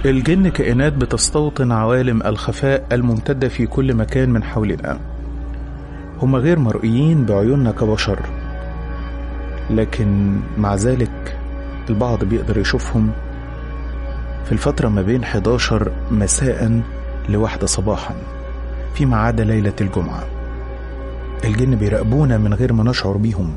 الجن كائنات بتستوطن عوالم الخفاء الممتدة في كل مكان من حولنا هم غير مرئيين بعيوننا كبشر لكن مع ذلك البعض بيقدر يشوفهم في الفترة ما بين 11 مساء لواحدة صباحا فيما عدا ليلة الجمعة الجن بيراقبونا من غير ما نشعر بيهم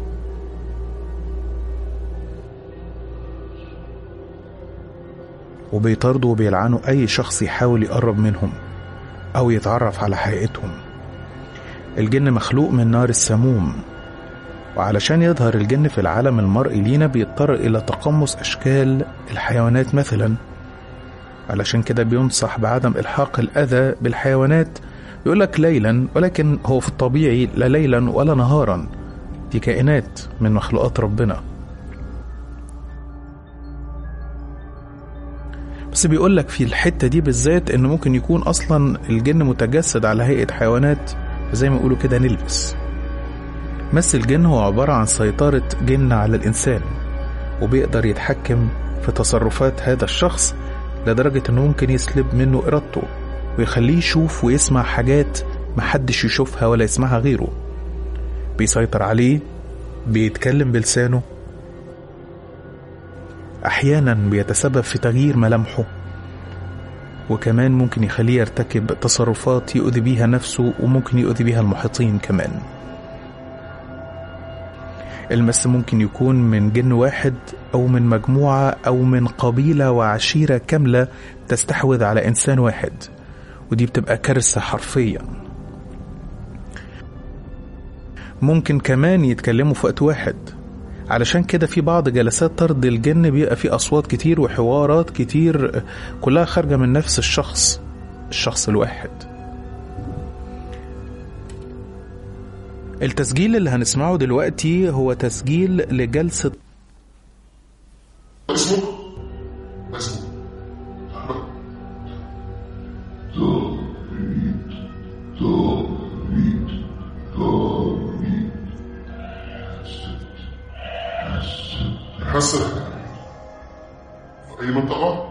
وبيطاردوا وبيلعنوا أي شخص يحاول يقرب منهم أو يتعرف على حقيقتهم الجن مخلوق من نار السموم وعلشان يظهر الجن في العالم المرئي لينا بيضطر إلى تقمص أشكال الحيوانات مثلا علشان كده بينصح بعدم إلحاق الأذى بالحيوانات يقولك ليلا ولكن هو في الطبيعي لا ليلا ولا نهارا دي كائنات من مخلوقات ربنا بس بيقول لك في الحته دي بالذات انه ممكن يكون اصلا الجن متجسد على هيئه حيوانات زي ما يقولوا كده نلبس مس الجن هو عباره عن سيطره جن على الانسان وبيقدر يتحكم في تصرفات هذا الشخص لدرجه انه ممكن يسلب منه ارادته ويخليه يشوف ويسمع حاجات محدش يشوفها ولا يسمعها غيره بيسيطر عليه بيتكلم بلسانه احيانا بيتسبب في تغيير ملامحه وكمان ممكن يخليه يرتكب تصرفات يؤذي بيها نفسه وممكن يؤذي بيها المحيطين كمان المس ممكن يكون من جن واحد او من مجموعه او من قبيله وعشيره كامله تستحوذ على انسان واحد ودي بتبقى كارثه حرفيا ممكن كمان يتكلموا في وقت واحد علشان كده في بعض جلسات طرد الجن بيبقى في أصوات كتير وحوارات كتير كلها خارجة من نفس الشخص الشخص الواحد التسجيل اللي هنسمعه دلوقتي هو تسجيل لجلسة اسمه اسمه حسن في أي منطقة؟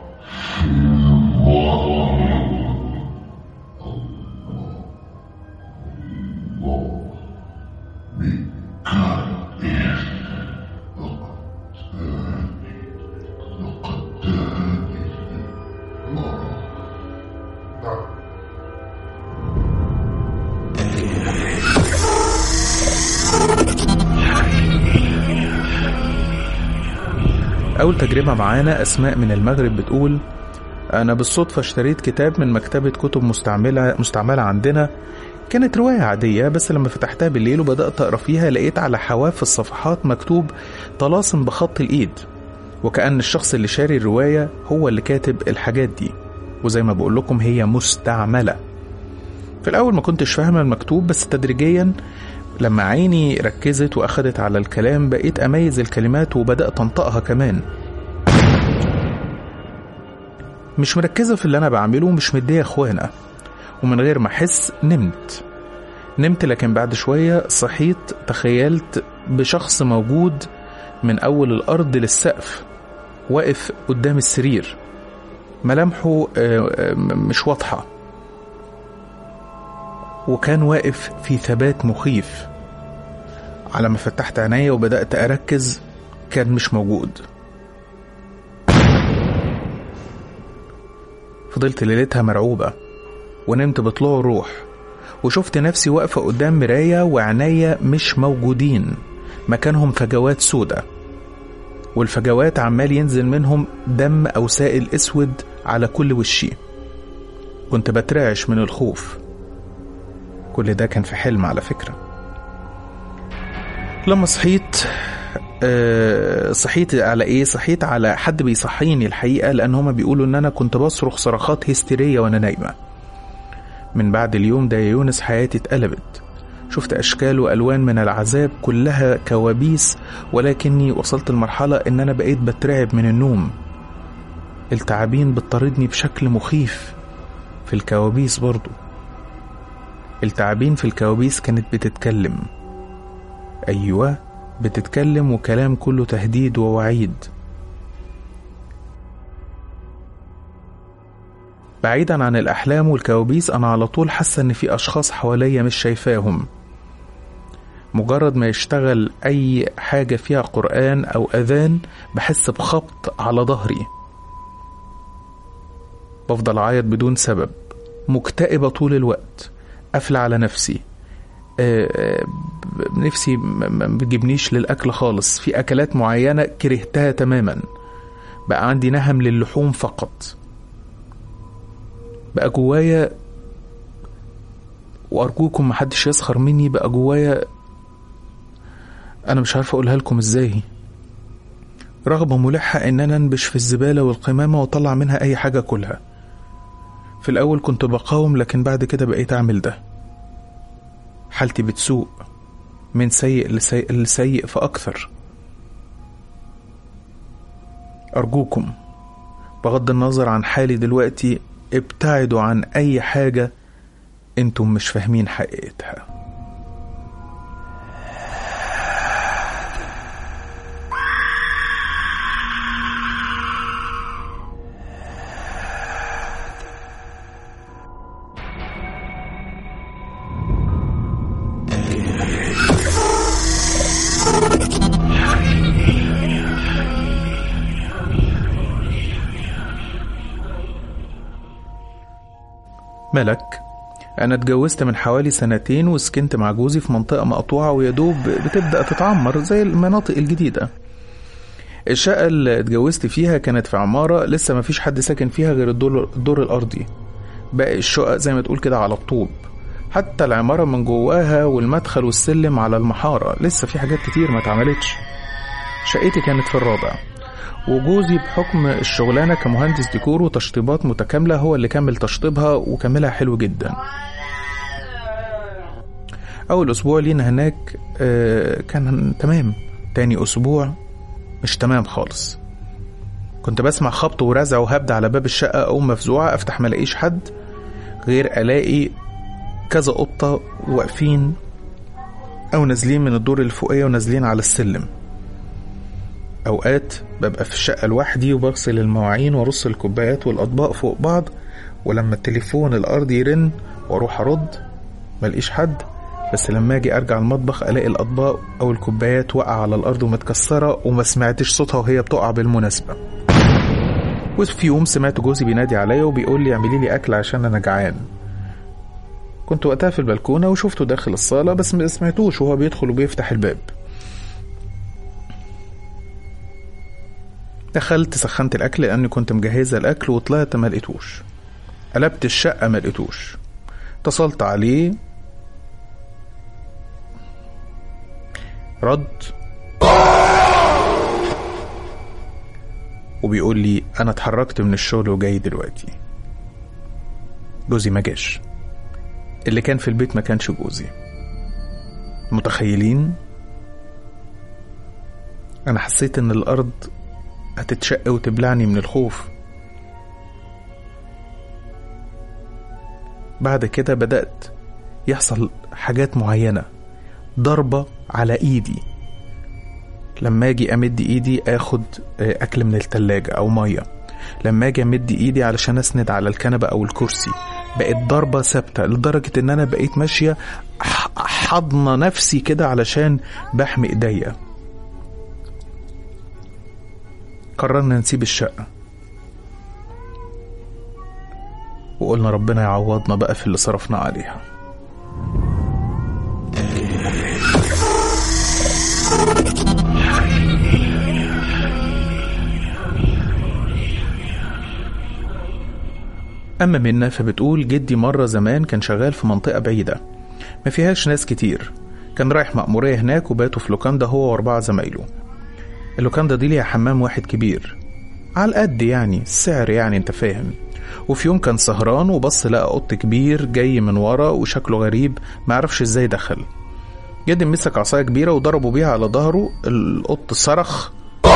نعم أول تجربة معانا أسماء من المغرب بتقول أنا بالصدفة اشتريت كتاب من مكتبة كتب مستعملة مستعملة عندنا كانت رواية عادية بس لما فتحتها بالليل وبدأت أقرأ فيها لقيت على حواف الصفحات مكتوب طلاسم بخط الإيد وكأن الشخص اللي شاري الرواية هو اللي كاتب الحاجات دي وزي ما بقول لكم هي مستعملة في الأول ما كنتش فاهمة المكتوب بس تدريجيا لما عيني ركزت وأخدت على الكلام بقيت أميز الكلمات وبدأت أنطقها كمان مش مركزة في اللي أنا بعمله ومش مدية أخوانا ومن غير ما أحس نمت نمت لكن بعد شوية صحيت تخيلت بشخص موجود من أول الأرض للسقف واقف قدام السرير ملامحه آه، آه، مش واضحة وكان واقف في ثبات مخيف على ما فتحت عينيا وبدأت أركز كان مش موجود فضلت ليلتها مرعوبة ونمت بطلوع الروح وشفت نفسي واقفة قدام مراية وعينيا مش موجودين مكانهم فجوات سودة والفجوات عمال ينزل منهم دم أو سائل أسود على كل وشي كنت بترعش من الخوف كل ده كان في حلم على فكرة لما صحيت آه، صحيت على ايه صحيت على حد بيصحيني الحقيقة لان هما بيقولوا ان انا كنت بصرخ صرخات هستيرية وانا نايمة من بعد اليوم ده يا يونس حياتي اتقلبت شفت اشكال والوان من العذاب كلها كوابيس ولكني وصلت لمرحلة ان انا بقيت بترعب من النوم التعابين بتطاردني بشكل مخيف في الكوابيس برضو التعابين في الكوابيس كانت بتتكلم أيوة بتتكلم وكلام كله تهديد ووعيد بعيدا عن الأحلام والكوابيس أنا على طول حاسة إن في أشخاص حواليا مش شايفاهم مجرد ما يشتغل أي حاجة فيها قرآن أو أذان بحس بخبط على ظهري بفضل أعيط بدون سبب مكتئبة طول الوقت قافلة على نفسي آه، آه، ب- نفسي ما ما بتجيبنيش للأكل خالص في أكلات معينة كرهتها تماما بقى عندي نهم للحوم فقط بقى جوايا وأرجوكم محدش يسخر مني بقى جوايا أنا مش عارف أقولها لكم إزاي رغبة ملحة إن أنا أنبش في الزبالة والقمامة وأطلع منها أي حاجة كلها في الأول كنت بقاوم لكن بعد كده بقيت أعمل ده حالتي بتسوء من سيء لسيء, لسيء فأكثر أرجوكم بغض النظر عن حالي دلوقتي ابتعدوا عن أي حاجة انتم مش فاهمين حقيقتها ملك أنا اتجوزت من حوالي سنتين وسكنت مع جوزي في منطقة مقطوعة ويدوب بتبدأ تتعمر زي المناطق الجديدة الشقة اللي اتجوزت فيها كانت في عمارة لسه مفيش حد ساكن فيها غير الدور, الدور الأرضي باقي الشقق زي ما تقول كده على الطوب حتى العمارة من جواها والمدخل والسلم على المحارة لسه في حاجات كتير ما اتعملتش شقتي كانت في الرابع وجوزي بحكم الشغلانة كمهندس ديكور وتشطيبات متكاملة هو اللي كمل تشطيبها وكملها حلو جدا أول أسبوع لينا هناك آه، كان تمام تاني أسبوع مش تمام خالص كنت بسمع خبط ورزع وهبد على باب الشقة أو مفزوعة أفتح ملاقيش حد غير ألاقي كذا قطة واقفين أو نازلين من الدور الفوقية ونازلين على السلم أوقات ببقى في الشقة لوحدي وبغسل المواعين وأرص الكوبايات والأطباق فوق بعض ولما التليفون الأرضي يرن وأروح أرد ملقيش حد بس لما أجي أرجع المطبخ ألاقي الأطباق أو الكوبايات واقعة على الأرض ومتكسرة وما سمعتش صوتها وهي بتقع بالمناسبة وفي يوم سمعت جوزي بينادي عليا وبيقول لي اعملي لي أكل عشان أنا جعان كنت وقتها في البلكونة وشفته داخل الصالة بس ما سمعتوش وهو بيدخل وبيفتح الباب دخلت سخنت الاكل لاني كنت مجهزه الاكل وطلعت ما لقيتوش قلبت الشقه ما لقيتوش اتصلت عليه رد وبيقول لي انا اتحركت من الشغل وجاي دلوقتي جوزي ما جاش اللي كان في البيت ما كانش جوزي متخيلين انا حسيت ان الارض هتتشق وتبلعني من الخوف بعد كده بدأت يحصل حاجات معينة ضربة على ايدي لما اجي امد ايدي اخد آه، اكل من التلاجة او مية لما اجي امد ايدي علشان اسند على الكنبة او الكرسي بقت ضربة ثابتة لدرجة ان انا بقيت ماشية ح- حاضنة نفسي كده علشان بحمي ايديا قررنا نسيب الشقة وقلنا ربنا يعوضنا بقى في اللي صرفنا عليها أما منا فبتقول جدي مرة زمان كان شغال في منطقة بعيدة ما فيهاش ناس كتير كان رايح مأمورية هناك وباتوا في لوكاندا هو وأربعة زمايله اللوكاندا دي ليها حمام واحد كبير على القد يعني السعر يعني انت فاهم وفي يوم كان سهران وبص لقى قط كبير جاي من ورا وشكله غريب معرفش ازاي دخل جدي مسك عصاية كبيرة وضربه بيها على ظهره القط صرخ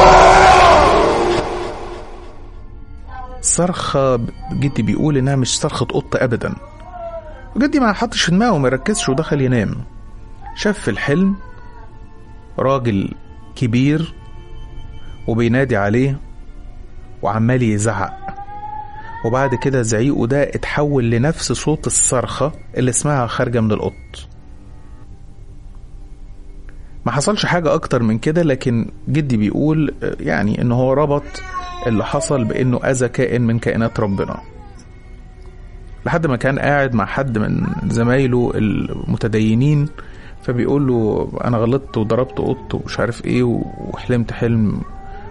صرخة جدي بيقول انها مش صرخة قط ابدا وجدي ما حطش في دماغه وما ركزش ودخل ينام شاف في الحلم راجل كبير وبينادي عليه وعمال يزعق وبعد كده زعيقه ده اتحول لنفس صوت الصرخة اللي اسمها خارجة من القط ما حصلش حاجة أكتر من كده لكن جدي بيقول آه، يعني إن هو ربط اللي حصل بإنه أذى كائن من كائنات ربنا لحد ما كان قاعد مع حد من زمايله المتدينين فبيقول له أنا غلطت وضربت قط ومش عارف إيه وحلمت حلم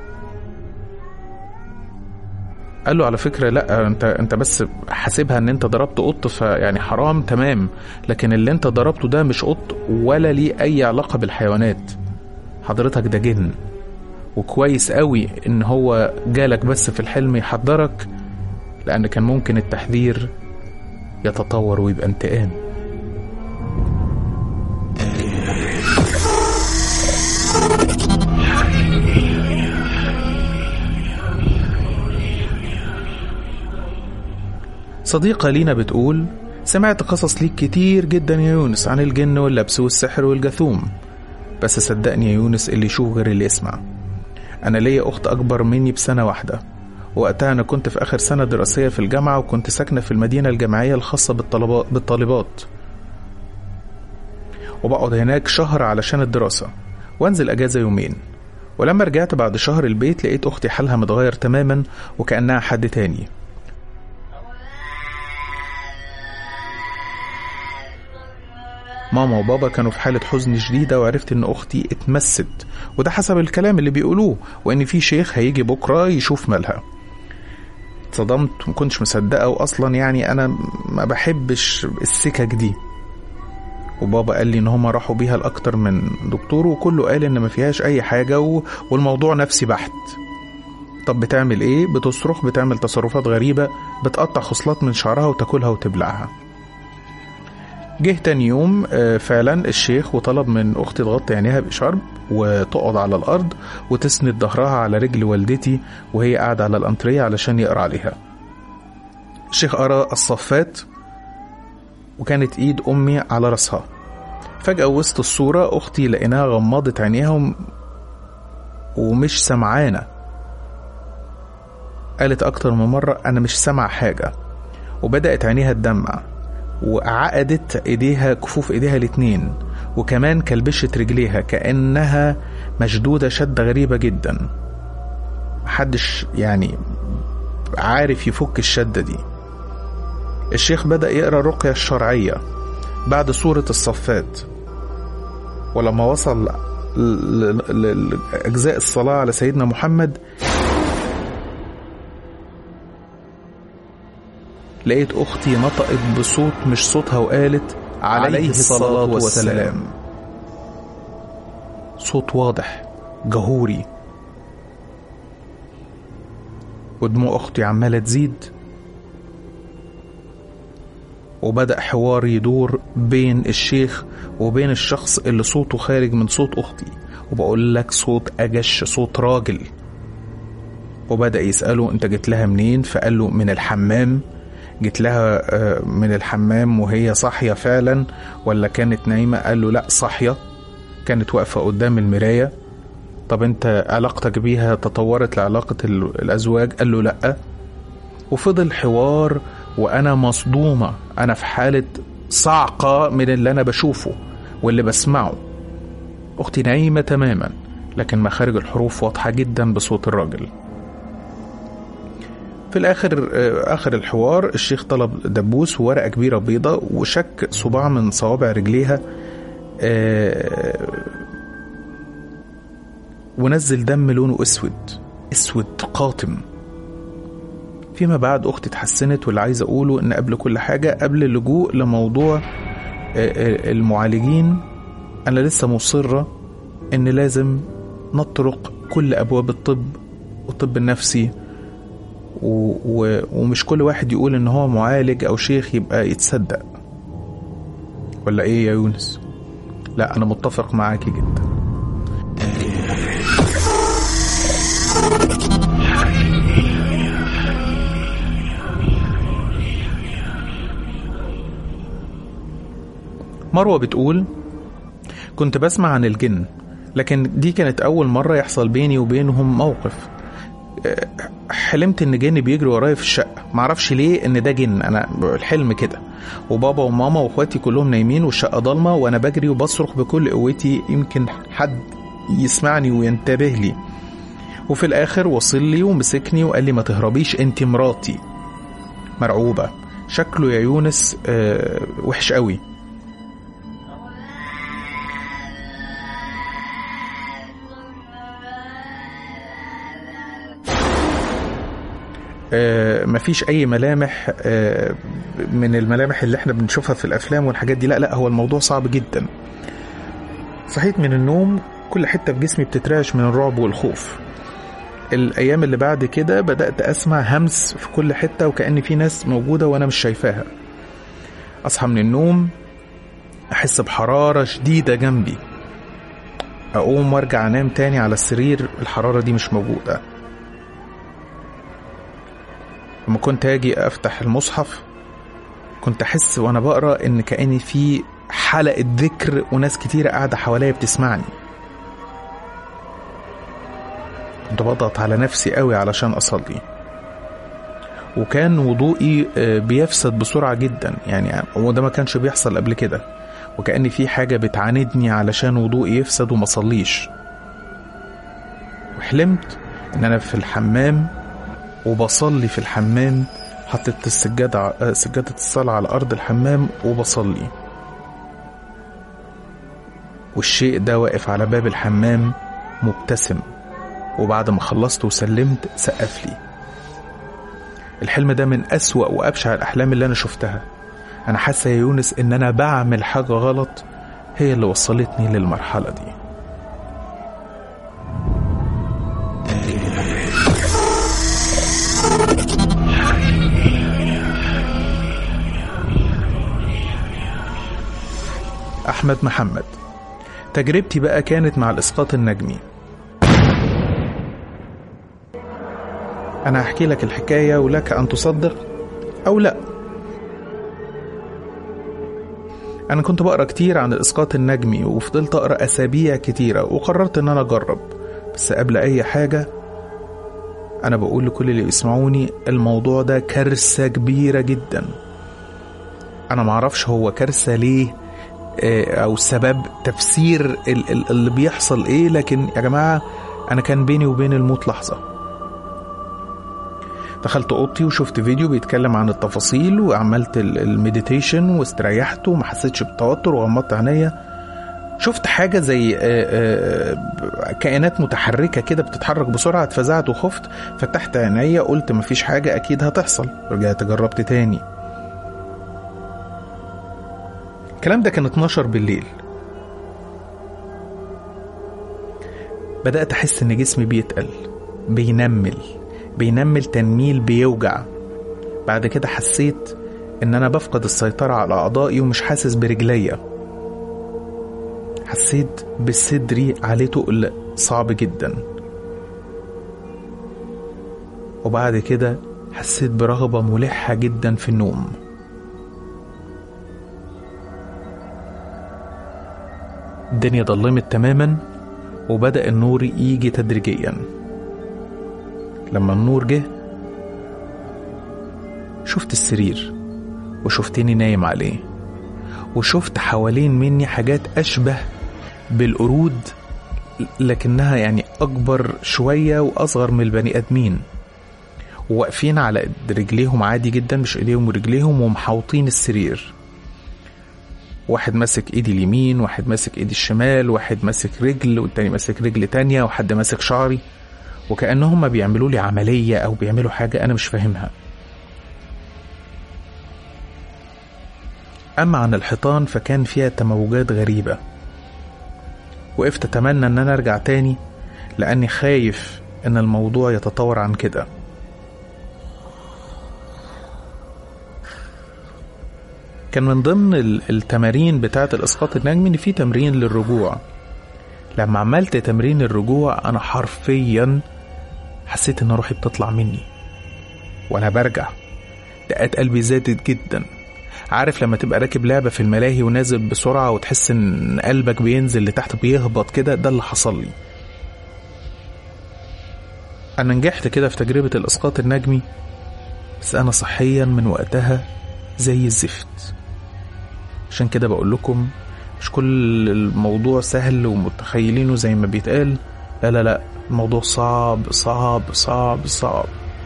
قال له على فكرة لا انت انت بس حاسبها ان انت ضربت قط فيعني حرام تمام لكن اللي انت ضربته ده مش قط ولا ليه اي علاقة بالحيوانات حضرتك ده جن وكويس قوي ان هو جالك بس في الحلم يحذرك لان كان ممكن التحذير يتطور ويبقى انتقام صديقة لينا بتقول سمعت قصص ليك كتير جدا يا يونس عن الجن واللبس والسحر والجاثوم بس صدقني يا يونس اللي يشوف غير اللي يسمع أنا ليا أخت أكبر مني بسنة واحدة وقتها أنا كنت في آخر سنة دراسية في الجامعة وكنت ساكنة في المدينة الجامعية الخاصة بالطلبات بالطالبات وبقعد هناك شهر علشان الدراسة وانزل أجازة يومين ولما رجعت بعد شهر البيت لقيت أختي حالها متغير تماما وكأنها حد تاني ماما وبابا كانوا في حالة حزن شديدة وعرفت إن أختي اتمست وده حسب الكلام اللي بيقولوه وإن في شيخ هيجي بكرة يشوف مالها اتصدمت ومكنتش مصدقة وأصلا يعني أنا ما بحبش السكك دي وبابا قال لي إن هما راحوا بيها لأكتر من دكتور وكله قال إن ما فيهاش أي حاجة و... والموضوع نفسي بحت طب بتعمل إيه؟ بتصرخ بتعمل تصرفات غريبة بتقطع خصلات من شعرها وتاكلها وتبلعها جه تاني يوم آه، فعلا الشيخ وطلب من اختي تغطي عينيها بشرب وتقعد على الارض وتسند ظهرها على رجل والدتي وهي قاعده على الانتريه علشان يقرا عليها الشيخ قرا الصفات وكانت ايد امي على راسها فجاه وسط الصوره اختي لقيناها غمضت عينيها وم- ومش سمعانه قالت اكتر من مره انا مش سامعه حاجه وبدات عينيها تدمع وعقدت ايديها كفوف ايديها الاتنين وكمان كلبشت رجليها كأنها مشدودة شدة غريبة جدا محدش يعني عارف يفك الشدة دي الشيخ بدأ يقرأ الرقية الشرعية بعد سورة الصفات ولما وصل ل- ل- لأجزاء الصلاة على سيدنا محمد لقيت أختي نطقت بصوت مش صوتها وقالت عليه الصلاة والسلام صوت واضح جهوري ودموع أختي عمالة تزيد وبدأ حوار يدور بين الشيخ وبين الشخص اللي صوته خارج من صوت أختي وبقول لك صوت أجش صوت راجل وبدأ يسأله أنت جيت لها منين فقال له من الحمام جيت لها آه، من الحمام وهي صاحية فعلا ولا كانت نايمة قال له لا صاحية كانت واقفة قدام المراية طب انت علاقتك بيها تطورت لعلاقة ال- الأزواج قال له لأ وفضل حوار وأنا مصدومة أنا في حالة صعقة من اللي أنا بشوفه واللي بسمعه أختي نايمة تماما لكن مخارج الحروف واضحة جدا بصوت الراجل في الاخر آه، اخر الحوار الشيخ طلب دبوس وورقه كبيره بيضة وشك صباع من صوابع رجليها آه، ونزل دم لونه اسود اسود قاتم فيما بعد اختي اتحسنت واللي عايز اقوله ان قبل كل حاجه قبل اللجوء لموضوع آه، آه، المعالجين انا لسه مصره ان لازم نطرق كل ابواب الطب والطب النفسي و... و... ومش كل واحد يقول ان هو معالج او شيخ يبقى يتصدق ولا ايه يا يونس لا انا متفق معاكي جدا مروة بتقول كنت بسمع عن الجن لكن دي كانت أول مرة يحصل بيني وبينهم موقف حلمت ان جن بيجري ورايا في الشقه معرفش ليه ان ده جن انا الحلم كده وبابا وماما واخواتي كلهم نايمين والشقه ضلمه وانا بجري وبصرخ بكل قوتي يمكن حد يسمعني وينتبه لي وفي الاخر وصل لي ومسكني وقال لي ما تهربيش انت مراتي مرعوبه شكله يا يونس آه وحش قوي آه، مفيش اي ملامح آه، من الملامح اللي احنا بنشوفها في الافلام والحاجات دي لا لا هو الموضوع صعب جدا صحيت من النوم كل حته في جسمي بتترعش من الرعب والخوف الايام اللي بعد كده بدات اسمع همس في كل حته وكان في ناس موجوده وانا مش شايفاها اصحى من النوم احس بحراره شديده جنبي اقوم وارجع انام تاني على السرير الحراره دي مش موجوده لما كنت اجي افتح المصحف كنت احس وانا بقرا ان كاني في حلقه ذكر وناس كتيره قاعده حواليا بتسمعني كنت بضغط على نفسي قوي علشان اصلي وكان وضوئي آه، بيفسد بسرعه جدا يعني وده ما كانش بيحصل قبل كده وكأن في حاجه بتعاندني علشان وضوئي يفسد وما اصليش وحلمت ان انا في الحمام وبصلي في الحمام حطيت السجادة ع- آه، سجادة الصلاة على أرض الحمام وبصلي والشيء ده واقف على باب الحمام مبتسم وبعد ما خلصت وسلمت سقف لي الحلم ده من أسوأ وأبشع الأحلام اللي أنا شفتها أنا حاسة يا يونس إن أنا بعمل حاجة غلط هي اللي وصلتني للمرحلة دي أحمد محمد تجربتي بقى كانت مع الإسقاط النجمي أنا هحكي لك الحكاية ولك أن تصدق أو لا أنا كنت بقرأ كتير عن الإسقاط النجمي وفضلت أقرأ أسابيع كتيرة وقررت إن أنا أجرب بس قبل أي حاجة أنا بقول لكل اللي بيسمعوني الموضوع ده كارثة كبيرة جدا أنا معرفش هو كارثة ليه آه، او سبب تفسير ال- ال- اللي بيحصل ايه لكن يا جماعه انا كان بيني وبين الموت لحظه دخلت اوضتي وشفت فيديو بيتكلم عن التفاصيل وعملت ال- المديتيشن واستريحت وما حسيتش بالتوتر وغمضت عينيا شفت حاجه زي آه، آه، كائنات متحركه كده بتتحرك بسرعه اتفزعت وخفت فتحت عينيا قلت مفيش حاجه اكيد هتحصل رجعت جربت تاني الكلام ده كان 12 بالليل بدأت أحس إن جسمي بيتقل بينمل بينمل تنميل بيوجع بعد كده حسيت إن أنا بفقد السيطرة على أعضائي ومش حاسس برجليا حسيت بصدري عليه تقل صعب جدا وبعد كده حسيت برغبة ملحة جدا في النوم الدنيا ضلمت تماما وبدأ النور يجي تدريجيا لما النور جه شفت السرير وشفتني نايم عليه وشفت حوالين مني حاجات أشبه بالقرود لكنها يعني أكبر شوية وأصغر من البني آدمين وواقفين على رجليهم عادي جدا مش ايديهم ورجليهم ومحاوطين السرير واحد ماسك ايدي اليمين واحد ماسك ايدي الشمال واحد ماسك رجل والتاني ماسك رجل تانية وحد ماسك شعري وكأنهم بيعملوا لي عملية أو بيعملوا حاجة أنا مش فاهمها أما عن الحيطان فكان فيها تموجات غريبة وقفت أتمنى إن أنا أرجع تاني لأني خايف إن الموضوع يتطور عن كده كان من ضمن ال- التمارين بتاعة الإسقاط النجمي إن في تمرين للرجوع لما عملت تمرين الرجوع أنا حرفيا حسيت إن روحي بتطلع مني وأنا برجع دقات قلبي زادت جدا عارف لما تبقى راكب لعبة في الملاهي ونازل بسرعة وتحس إن قلبك بينزل لتحت بيهبط كده ده اللي حصل لي انا نجحت كده في تجربة الاسقاط النجمي بس انا صحيا من وقتها زي الزفت عشان كده بقول لكم مش كل الموضوع سهل ومتخيلينه زي ما بيتقال لا لا لا الموضوع صعب صعب صعب صعب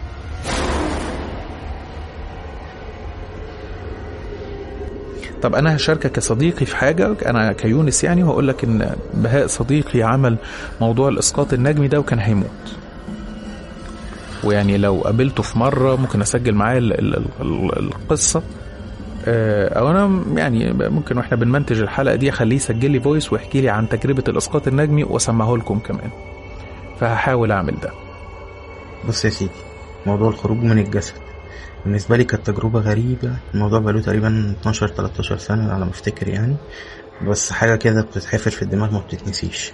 طب انا هشاركك كصديقي في حاجه انا كيونس يعني وهقول لك ان بهاء صديقي عمل موضوع الاسقاط النجمي ده وكان هيموت ويعني لو قابلته في مره ممكن اسجل معاه ال- ال- ال- القصه آه، او انا يعني ممكن واحنا بنمنتج الحلقه دي اخليه يسجل لي فويس ويحكي لي عن تجربه الاسقاط النجمي واسمعه لكم كمان فهحاول اعمل ده بص يا سيدي موضوع الخروج من الجسد بالنسبة لي كانت تجربة غريبة الموضوع بقاله تقريبا 12 13 سنة على ما افتكر يعني بس حاجة كده بتتحفر في الدماغ ما بتتنسيش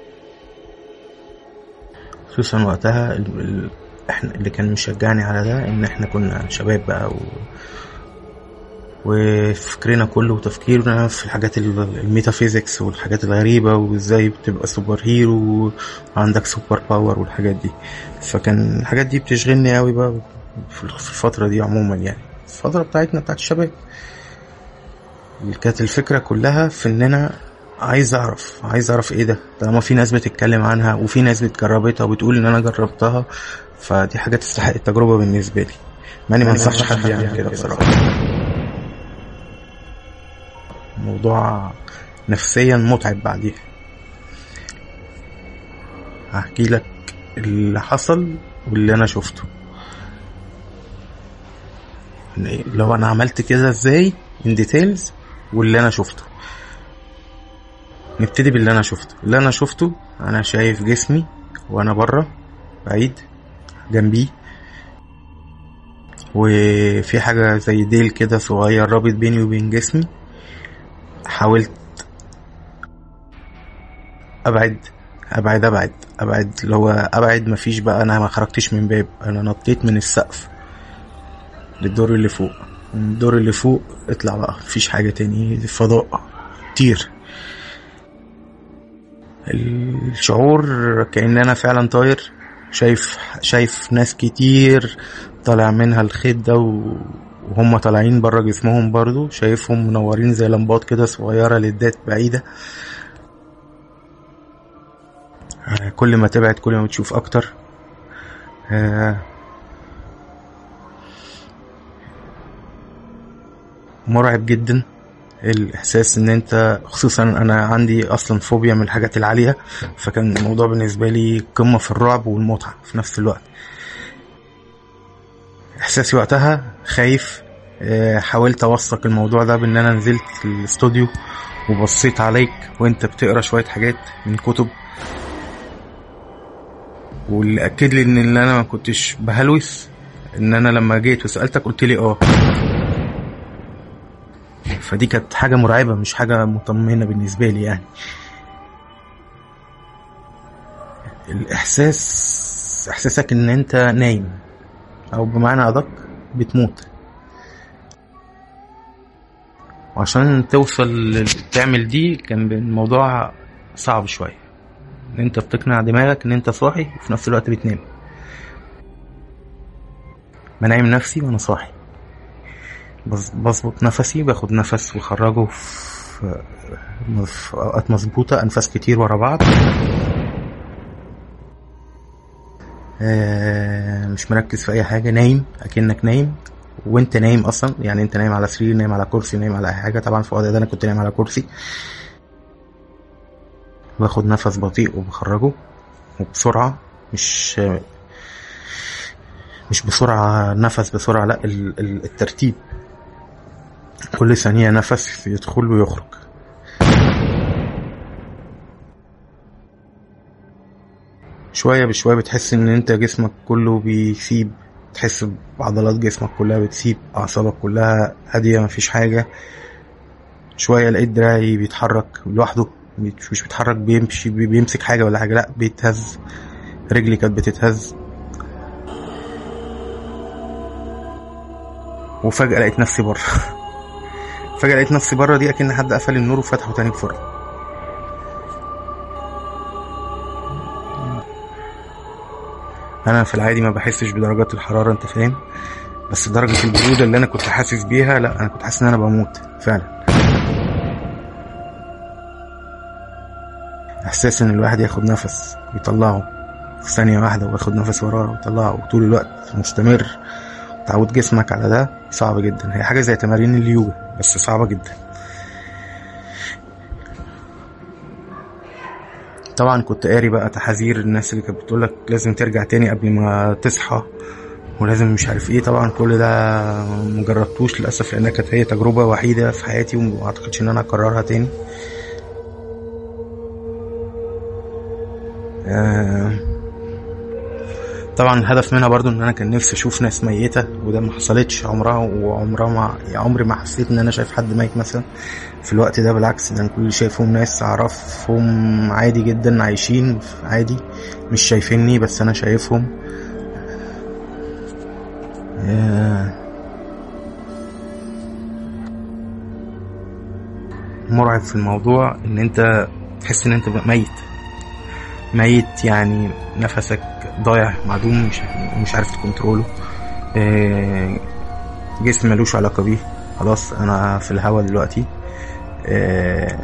خصوصا وقتها ال... ال... احنا اللي كان مشجعني على ده ان احنا كنا شباب بقى و... وفكرنا كله وتفكيرنا في الحاجات ال- الميتافيزيكس والحاجات الغريبة وازاي بتبقى سوبر هيرو وعندك سوبر باور والحاجات دي فكان الحاجات دي بتشغلني قوي بقى في الفترة دي عموما يعني الفترة بتاعتنا بتاعت الشباب اللي كانت الفكرة كلها في ان انا عايز اعرف عايز اعرف ايه ده طالما في ناس بتتكلم عنها وفي ناس بتجربتها وبتقول ان انا جربتها فدي حاجة تستحق التجربة بالنسبة لي مع اني ما انصحش حد يعمل كده بصراحة موضوع نفسيا متعب بعديها هحكي لك اللي حصل واللي انا شفته لو انا عملت كده ازاي ان ديتيلز واللي انا شفته نبتدي باللي انا شفته اللي انا شفته انا شايف جسمي وانا بره بعيد جنبيه وفي حاجة زي ديل كده صغير رابط بيني وبين جسمي حاولت ابعد ابعد ابعد ابعد اللي هو ابعد مفيش بقى انا ما خرجتش من باب انا نطيت من السقف للدور اللي فوق من الدور اللي فوق اطلع بقى مفيش حاجة تاني فضاء طير الشعور كأن انا فعلا طاير شايف شايف ناس كتير طالع منها الخيط ده و... وهم طالعين بره جسمهم برضو شايفهم منورين زي لمبات كده صغيرة للدات بعيدة آه، كل ما تبعد كل ما تشوف اكتر آه، مرعب جدا الاحساس ان انت خصوصا انا عندي اصلا فوبيا من الحاجات العاليه فكان الموضوع بالنسبه لي قمه في الرعب والمتعه في نفس الوقت احساسي وقتها خايف آه، حاولت اوثق الموضوع ده بان انا نزلت الاستوديو وبصيت عليك وانت بتقرا شويه حاجات من كتب واللي اكد لي ان اللي انا ما كنتش بهلوس ان انا لما جيت وسالتك قلت لي اه فدي كانت حاجه مرعبه مش حاجه مطمئنه بالنسبه لي يعني الاحساس احساسك ان انت نايم او بمعنى ادق بتموت وعشان توصل لل- تعمل دي كان الموضوع صعب شويه ان انت بتقنع دماغك ان انت صاحي وفي نفس الوقت بتنام بنام نفسي وانا صاحي بظ- بظبط نفسي باخد نفس واخرجه في في اوقات مظبوطه انفاس كتير ورا بعض آه، مش مركز في اي حاجه نايم اكنك نايم وانت نايم اصلا يعني انت نايم على سرير نايم على كرسي نايم على اي حاجه طبعا في الوقت ده انا كنت نايم على كرسي باخد نفس بطيء وبخرجه وبسرعه مش مش بسرعه نفس بسرعه لا ال- ال- الترتيب كل ثانيه نفس يدخل ويخرج شوية بشوية بتحس ان انت جسمك كله بيسيب تحس بعضلات جسمك كلها بتسيب اعصابك كلها هادية مفيش حاجة شوية لقيت دراعي بيتحرك لوحده مش مش بيتحرك بيمشي بي- بيمسك حاجة ولا حاجة لا بيتهز رجلي كانت بتتهز وفجأة لقيت نفسي بره فجأة لقيت نفسي بره دي اكن حد قفل النور وفتحه تاني بسرعة انا في العادي ما بحسش بدرجات الحراره انت فاهم بس درجه البروده اللي انا كنت حاسس بيها لا انا كنت حاسس ان انا بموت فعلا احساس ان الواحد ياخد نفس ويطلعه في ثانيه واحده وياخد نفس وراه ويطلعه طول الوقت مستمر تعود جسمك على ده صعب جدا هي حاجه زي تمارين اليوجا بس صعبه جدا طبعا كنت قاري بقى تحذير الناس اللي كانت بتقولك لازم ترجع تاني قبل ما تصحى ولازم مش عارف ايه طبعا كل ده مجربتوش للاسف لانها كانت هي تجربه وحيده في حياتي وما اعتقدش ان انا اكررها تاني آه، طبعا الهدف منها برضو ان انا كان نفسي اشوف ناس ميته وده ما حصلتش عمرها وعمرها ما يعني عمري ما حسيت ان انا شايف حد ميت مثلا في الوقت ده بالعكس ده انا كل اللي شايفهم ناس اعرفهم عادي جدا عايشين عادي مش شايفيني بس انا شايفهم آه، مرعب في الموضوع ان انت تحس ان انت ميت ميت يعني نفسك ضايع معدوم مش مش عارف تكنتروله آه، جسم ملوش علاقة بيه خلاص انا في الهوا دلوقتي اه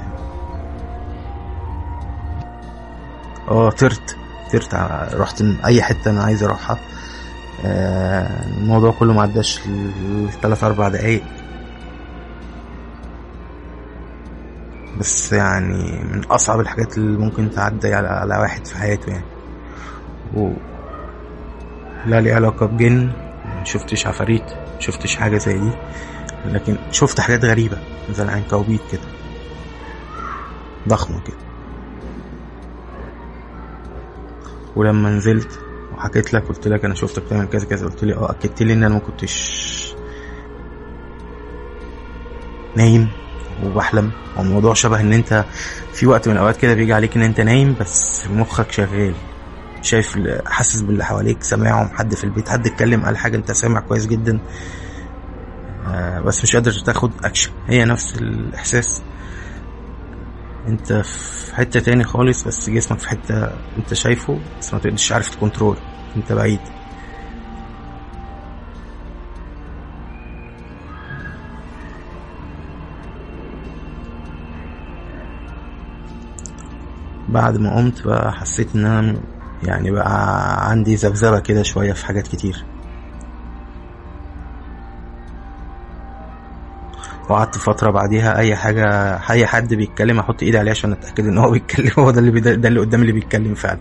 آه، طرت طرت ع- رحت م- اي حتة انا عايز اروحها آه، الموضوع كله ما عداش الثلاث اربع دقايق بس يعني من اصعب الحاجات اللي ممكن تعدي على, على واحد في حياته يعني و... لا لي علاقة بجن شفتش عفاريت شفتش حاجة زي دي لكن شفت حاجات غريبة زي العنكبوت كده ضخمة كده ولما نزلت وحكيت لك قلت لك انا شفتك بتعمل كذا كذا قلت لي اه اكدت لي ان انا ما كنتش نايم وبحلم هو الموضوع شبه ان انت في وقت من الاوقات كده بيجي عليك ان انت نايم بس مخك شغال شايف ال- حاسس باللي حواليك سامعهم حد في البيت حد اتكلم قال حاجه انت سامع كويس جدا آه، بس مش قادر تاخد اكشن هي نفس الاحساس انت في حته تاني خالص بس جسمك في حته انت شايفه بس ما تقدرش عارف تكنترول انت بعيد بعد ما قمت بقى حسيت ان انا يعني بقى عندي ذبذبه كده شويه في حاجات كتير وقعدت فتره بعديها اي حاجه اي حد بيتكلم احط ايدي عليه عشان اتاكد ان هو بيتكلم هو ده اللي بيد... ده اللي قدامي اللي بيتكلم فعلا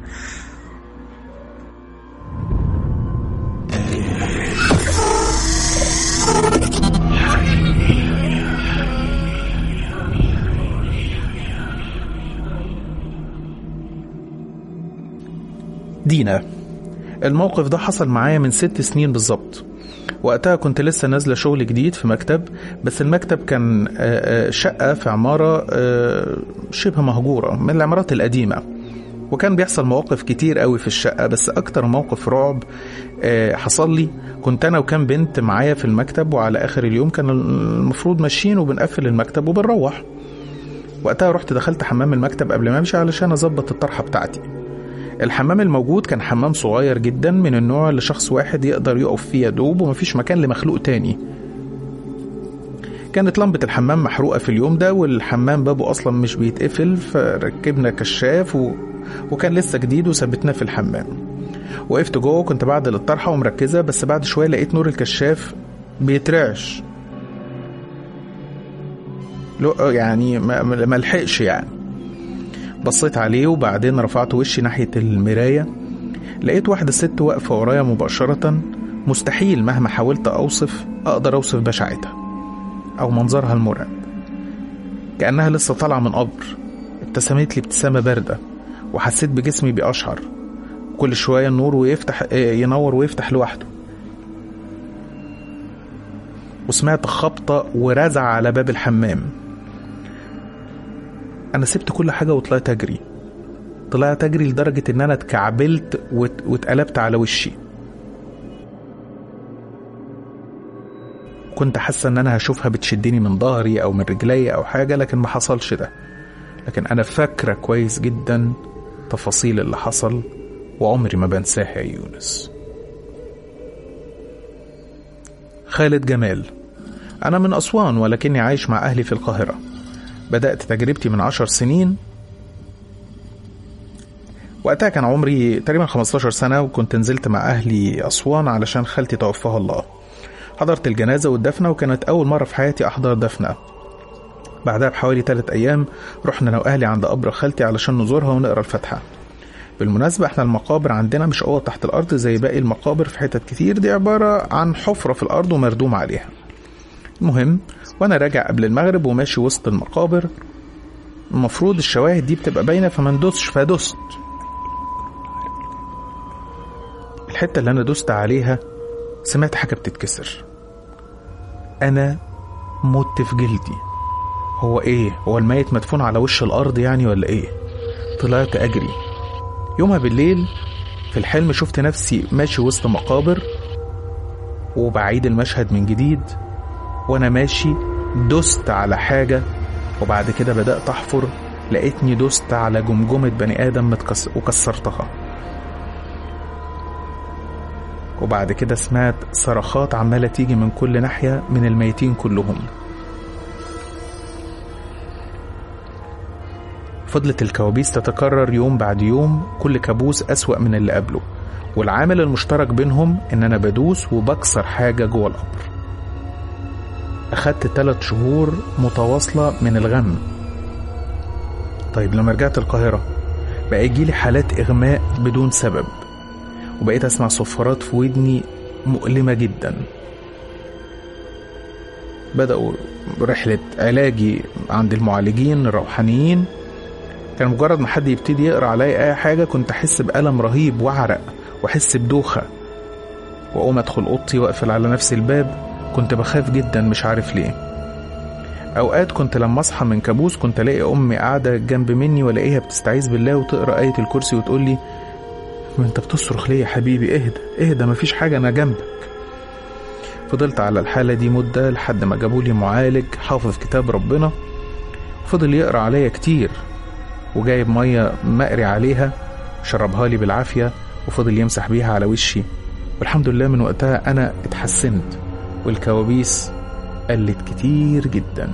دينا الموقف ده حصل معايا من ست سنين بالظبط وقتها كنت لسه نازلة شغل جديد في مكتب بس المكتب كان آه، آه، شقة في عمارة آه، شبه مهجورة من العمارات القديمة وكان بيحصل مواقف كتير قوي في الشقة بس أكتر موقف رعب آه، حصل لي كنت أنا وكان بنت معايا في المكتب وعلى آخر اليوم كان المفروض ماشيين وبنقفل المكتب وبنروح وقتها رحت دخلت حمام المكتب قبل ما امشي علشان اظبط الطرحه بتاعتي الحمام الموجود كان حمام صغير جدا من النوع اللي شخص واحد يقدر يقف فيه يدوب ومفيش مكان لمخلوق تاني كانت لمبة الحمام محروقة في اليوم ده والحمام بابه أصلا مش بيتقفل فركبنا كشاف و... وكان لسه جديد وثبتناه في الحمام وقفت جوه كنت بعدل الطرحة ومركزة بس بعد شوية لقيت نور الكشاف بيترعش لو يعني ما ما لحقش يعني بصيت عليه وبعدين رفعت وشي ناحية المراية لقيت واحدة ست واقفة ورايا مباشرة مستحيل مهما حاولت أوصف أقدر أوصف بشاعتها أو منظرها المرعب كأنها لسه طالعة من قبر ابتسمت لي ابتسامة باردة وحسيت بجسمي بيقشعر كل شوية النور ويفتح آه، ينور ويفتح لوحده وسمعت خبطة ورزع على باب الحمام أنا سبت كل حاجة وطلعت أجري طلعت أجري لدرجة إن أنا اتكعبلت وات- واتقلبت على وشي كنت حاسة إن أنا هشوفها بتشدني من ظهري أو من رجلي أو حاجة لكن ما حصلش ده لكن أنا فاكرة كويس جدا تفاصيل اللي حصل وعمري ما بنساها يا يونس خالد جمال أنا من أسوان ولكني عايش مع أهلي في القاهرة بدأت تجربتي من عشر سنين وقتها كان عمري تقريبا 15 سنة وكنت نزلت مع أهلي أسوان علشان خالتي توفاها الله حضرت الجنازة والدفنة وكانت أول مرة في حياتي أحضر دفنة بعدها بحوالي ثلاث أيام رحنا أنا وأهلي عند قبر خالتي علشان نزورها ونقرا الفاتحة بالمناسبة احنا المقابر عندنا مش أوض تحت الأرض زي باقي المقابر في حتت كتير دي عبارة عن حفرة في الأرض ومردوم عليها المهم وأنا راجع قبل المغرب وماشي وسط المقابر المفروض الشواهد دي بتبقى باينة فما ندوسش فدست الحتة اللي أنا دوست عليها سمعت حاجة بتتكسر أنا مت في جلدي هو إيه هو الميت مدفون على وش الأرض يعني ولا إيه طلعت أجري يومها بالليل في الحلم شفت نفسي ماشي وسط مقابر وبعيد المشهد من جديد وأنا ماشي دست على حاجة وبعد كده بدأت أحفر لقيتني دست على جمجمة بني آدم متكس... وكسرتها وبعد كده سمعت صرخات عمالة تيجي من كل ناحية من الميتين كلهم فضلت الكوابيس تتكرر يوم بعد يوم كل كابوس أسوأ من اللي قبله والعامل المشترك بينهم إن أنا بدوس وبكسر حاجة جوه القبر أخدت تلات شهور متواصلة من الغم طيب لما رجعت القاهرة بقى يجيلي حالات إغماء بدون سبب وبقيت أسمع صفارات في ودني مؤلمة جدا بدأوا رحلة علاجي عند المعالجين الروحانيين كان مجرد ما حد يبتدي يقرا عليا اي حاجه كنت احس بالم رهيب وعرق واحس بدوخه واقوم ادخل اوضتي واقفل على نفسي الباب كنت بخاف جدا مش عارف ليه اوقات كنت لما اصحى من كابوس كنت الاقي امي قاعده جنب مني والاقيها بتستعيذ بالله وتقرا ايه الكرسي وتقول لي ما انت بتصرخ ليه يا حبيبي اهدى اهدى مفيش حاجه انا جنبك فضلت على الحالة دي مدة لحد ما جابولي معالج حافظ كتاب ربنا فضل يقرا عليا كتير وجايب مية مقري عليها شربها لي بالعافية وفضل يمسح بيها على وشي والحمد لله من وقتها أنا اتحسنت والكوابيس قلت كتير جدا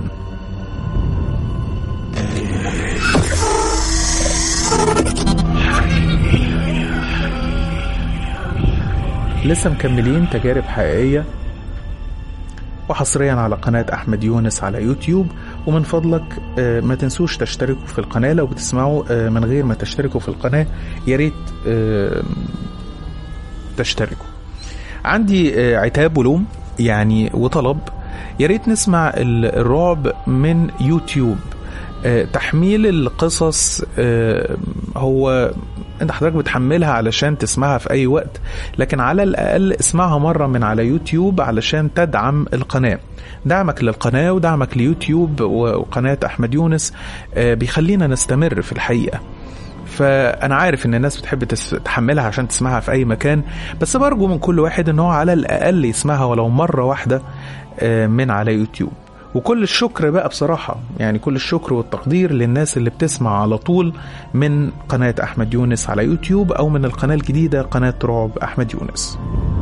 لسه مكملين تجارب حقيقية وحصريا على قناة أحمد يونس على يوتيوب ومن فضلك آه، ما تنسوش تشتركوا في القناة لو بتسمعوا آه، من غير ما تشتركوا في القناة يا ريت آه، تشتركوا عندي آه، عتاب ولوم يعني وطلب يا ريت نسمع ال- الرعب من يوتيوب آه، تحميل القصص آه، هو انت حضرتك بتحملها علشان تسمعها في اي وقت لكن على الاقل اسمعها مره من على يوتيوب علشان تدعم القناه دعمك للقناه ودعمك ليوتيوب وقناه احمد يونس آه، بيخلينا نستمر في الحقيقه فانا عارف ان الناس بتحب تس- تحملها عشان تسمعها في اي مكان بس برجو من كل واحد ان هو على الاقل يسمعها ولو مره واحده آه، من على يوتيوب وكل الشكر بقى بصراحة يعني كل الشكر والتقدير للناس اللي بتسمع على طول من قناة أحمد يونس على يوتيوب أو من القناة الجديدة قناة رعب أحمد يونس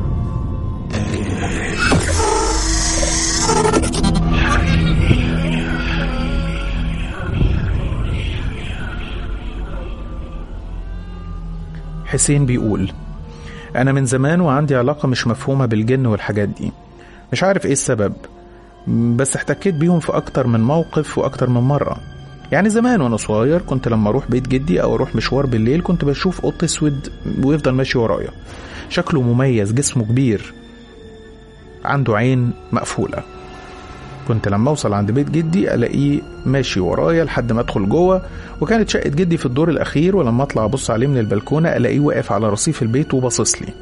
حسين بيقول أنا من زمان وعندي علاقة مش مفهومة بالجن والحاجات دي مش عارف إيه السبب بس احتكيت بيهم في أكتر من موقف وأكتر من مرة يعني زمان وأنا صغير كنت لما أروح بيت جدي أو أروح مشوار بالليل كنت بشوف قط أسود ويفضل ماشي ورايا شكله مميز جسمه كبير عنده عين مقفولة كنت لما أوصل عند بيت جدي ألاقيه ماشي ورايا لحد ما أدخل جوه وكانت شقة جدي في الدور الأخير ولما أطلع أبص عليه من البلكونة ألاقيه واقف على رصيف البيت وباصص لي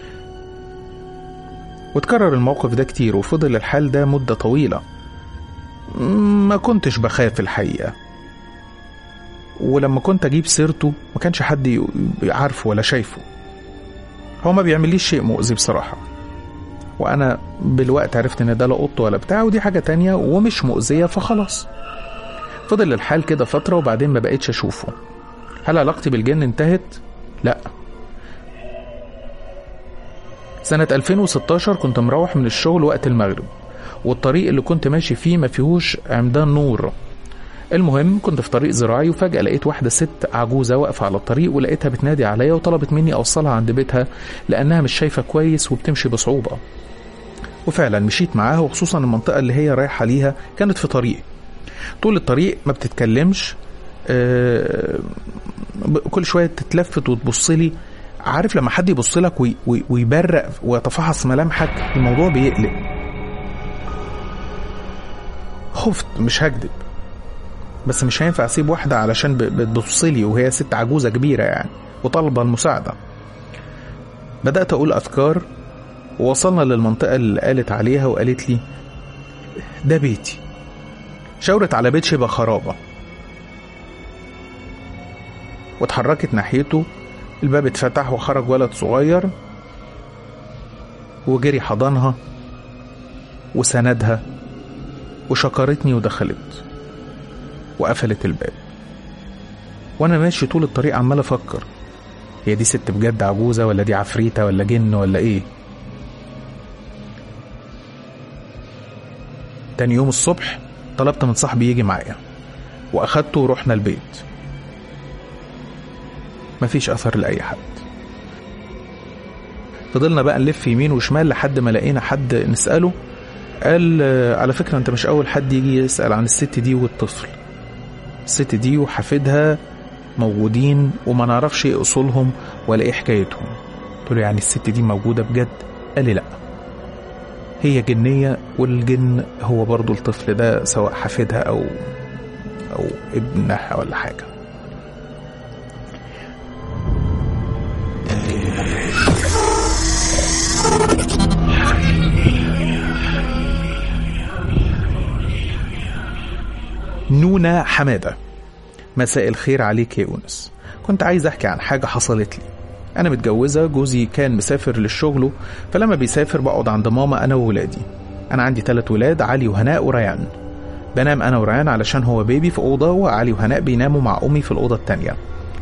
وتكرر الموقف ده كتير وفضل الحال ده مدة طويلة ما كنتش بخاف الحقيقة ولما كنت أجيب سيرته ما كانش حد ي- عارفه ولا شايفه هو ما بيعمليش شيء مؤذي بصراحة وأنا بالوقت عرفت إن ده لا قط ولا بتاع ودي حاجة تانية ومش مؤذية فخلاص فضل الحال كده فترة وبعدين ما بقيتش أشوفه هل علاقتي بالجن انتهت؟ لأ سنة 2016 كنت مروح من الشغل وقت المغرب والطريق اللي كنت ماشي فيه ما فيهوش عمدان نور المهم كنت في طريق زراعي وفجأة لقيت واحدة ست عجوزة واقفة على الطريق ولقيتها بتنادي عليا وطلبت مني أوصلها عند بيتها لأنها مش شايفة كويس وبتمشي بصعوبة وفعلا مشيت معاها وخصوصا المنطقة اللي هي رايحة ليها كانت في طريق طول الطريق ما بتتكلمش آه، ب- كل شوية تتلفت وتبص لي عارف لما حد يبص لك وي- وي- ويبرق ويتفحص ملامحك الموضوع بيقلق خفت مش هكدب بس مش هينفع اسيب واحدة علشان ب- بتبص لي وهي ست عجوزة كبيرة يعني وطالبة المساعدة بدأت أقول أذكار ووصلنا للمنطقة اللي قالت عليها وقالت لي ده بيتي شاورت على بيت شبه خرابة واتحركت ناحيته الباب اتفتح وخرج ولد صغير وجري حضنها وسندها وشكرتني ودخلت وقفلت الباب وانا ماشي طول الطريق عمال افكر هي دي ست بجد عجوزة ولا دي عفريتة ولا جن ولا ايه تاني يوم الصبح طلبت من صاحبي يجي معايا واخدته ورحنا البيت مفيش اثر لاي حد فضلنا بقى نلف يمين وشمال لحد ما لقينا حد نساله قال آه، على فكره انت مش اول حد يجي يسال عن الست دي والطفل الست دي وحفيدها موجودين وما نعرفش ايه اصولهم ولا ايه حكايتهم قلت له يعني الست دي موجوده بجد قال لي لا هي جنيه والجن هو برضو الطفل ده سواء حفيدها او او ابنها ولا حاجه نونا حمادة مساء الخير عليك يا يونس كنت عايز أحكي عن حاجة حصلت لي أنا متجوزة جوزي كان مسافر للشغل فلما بيسافر بقعد عند ماما أنا وولادي أنا عندي ثلاث ولاد علي وهناء وريان بنام أنا وريان علشان هو بيبي في أوضة وعلي وهناء بيناموا مع أمي في الأوضة التانية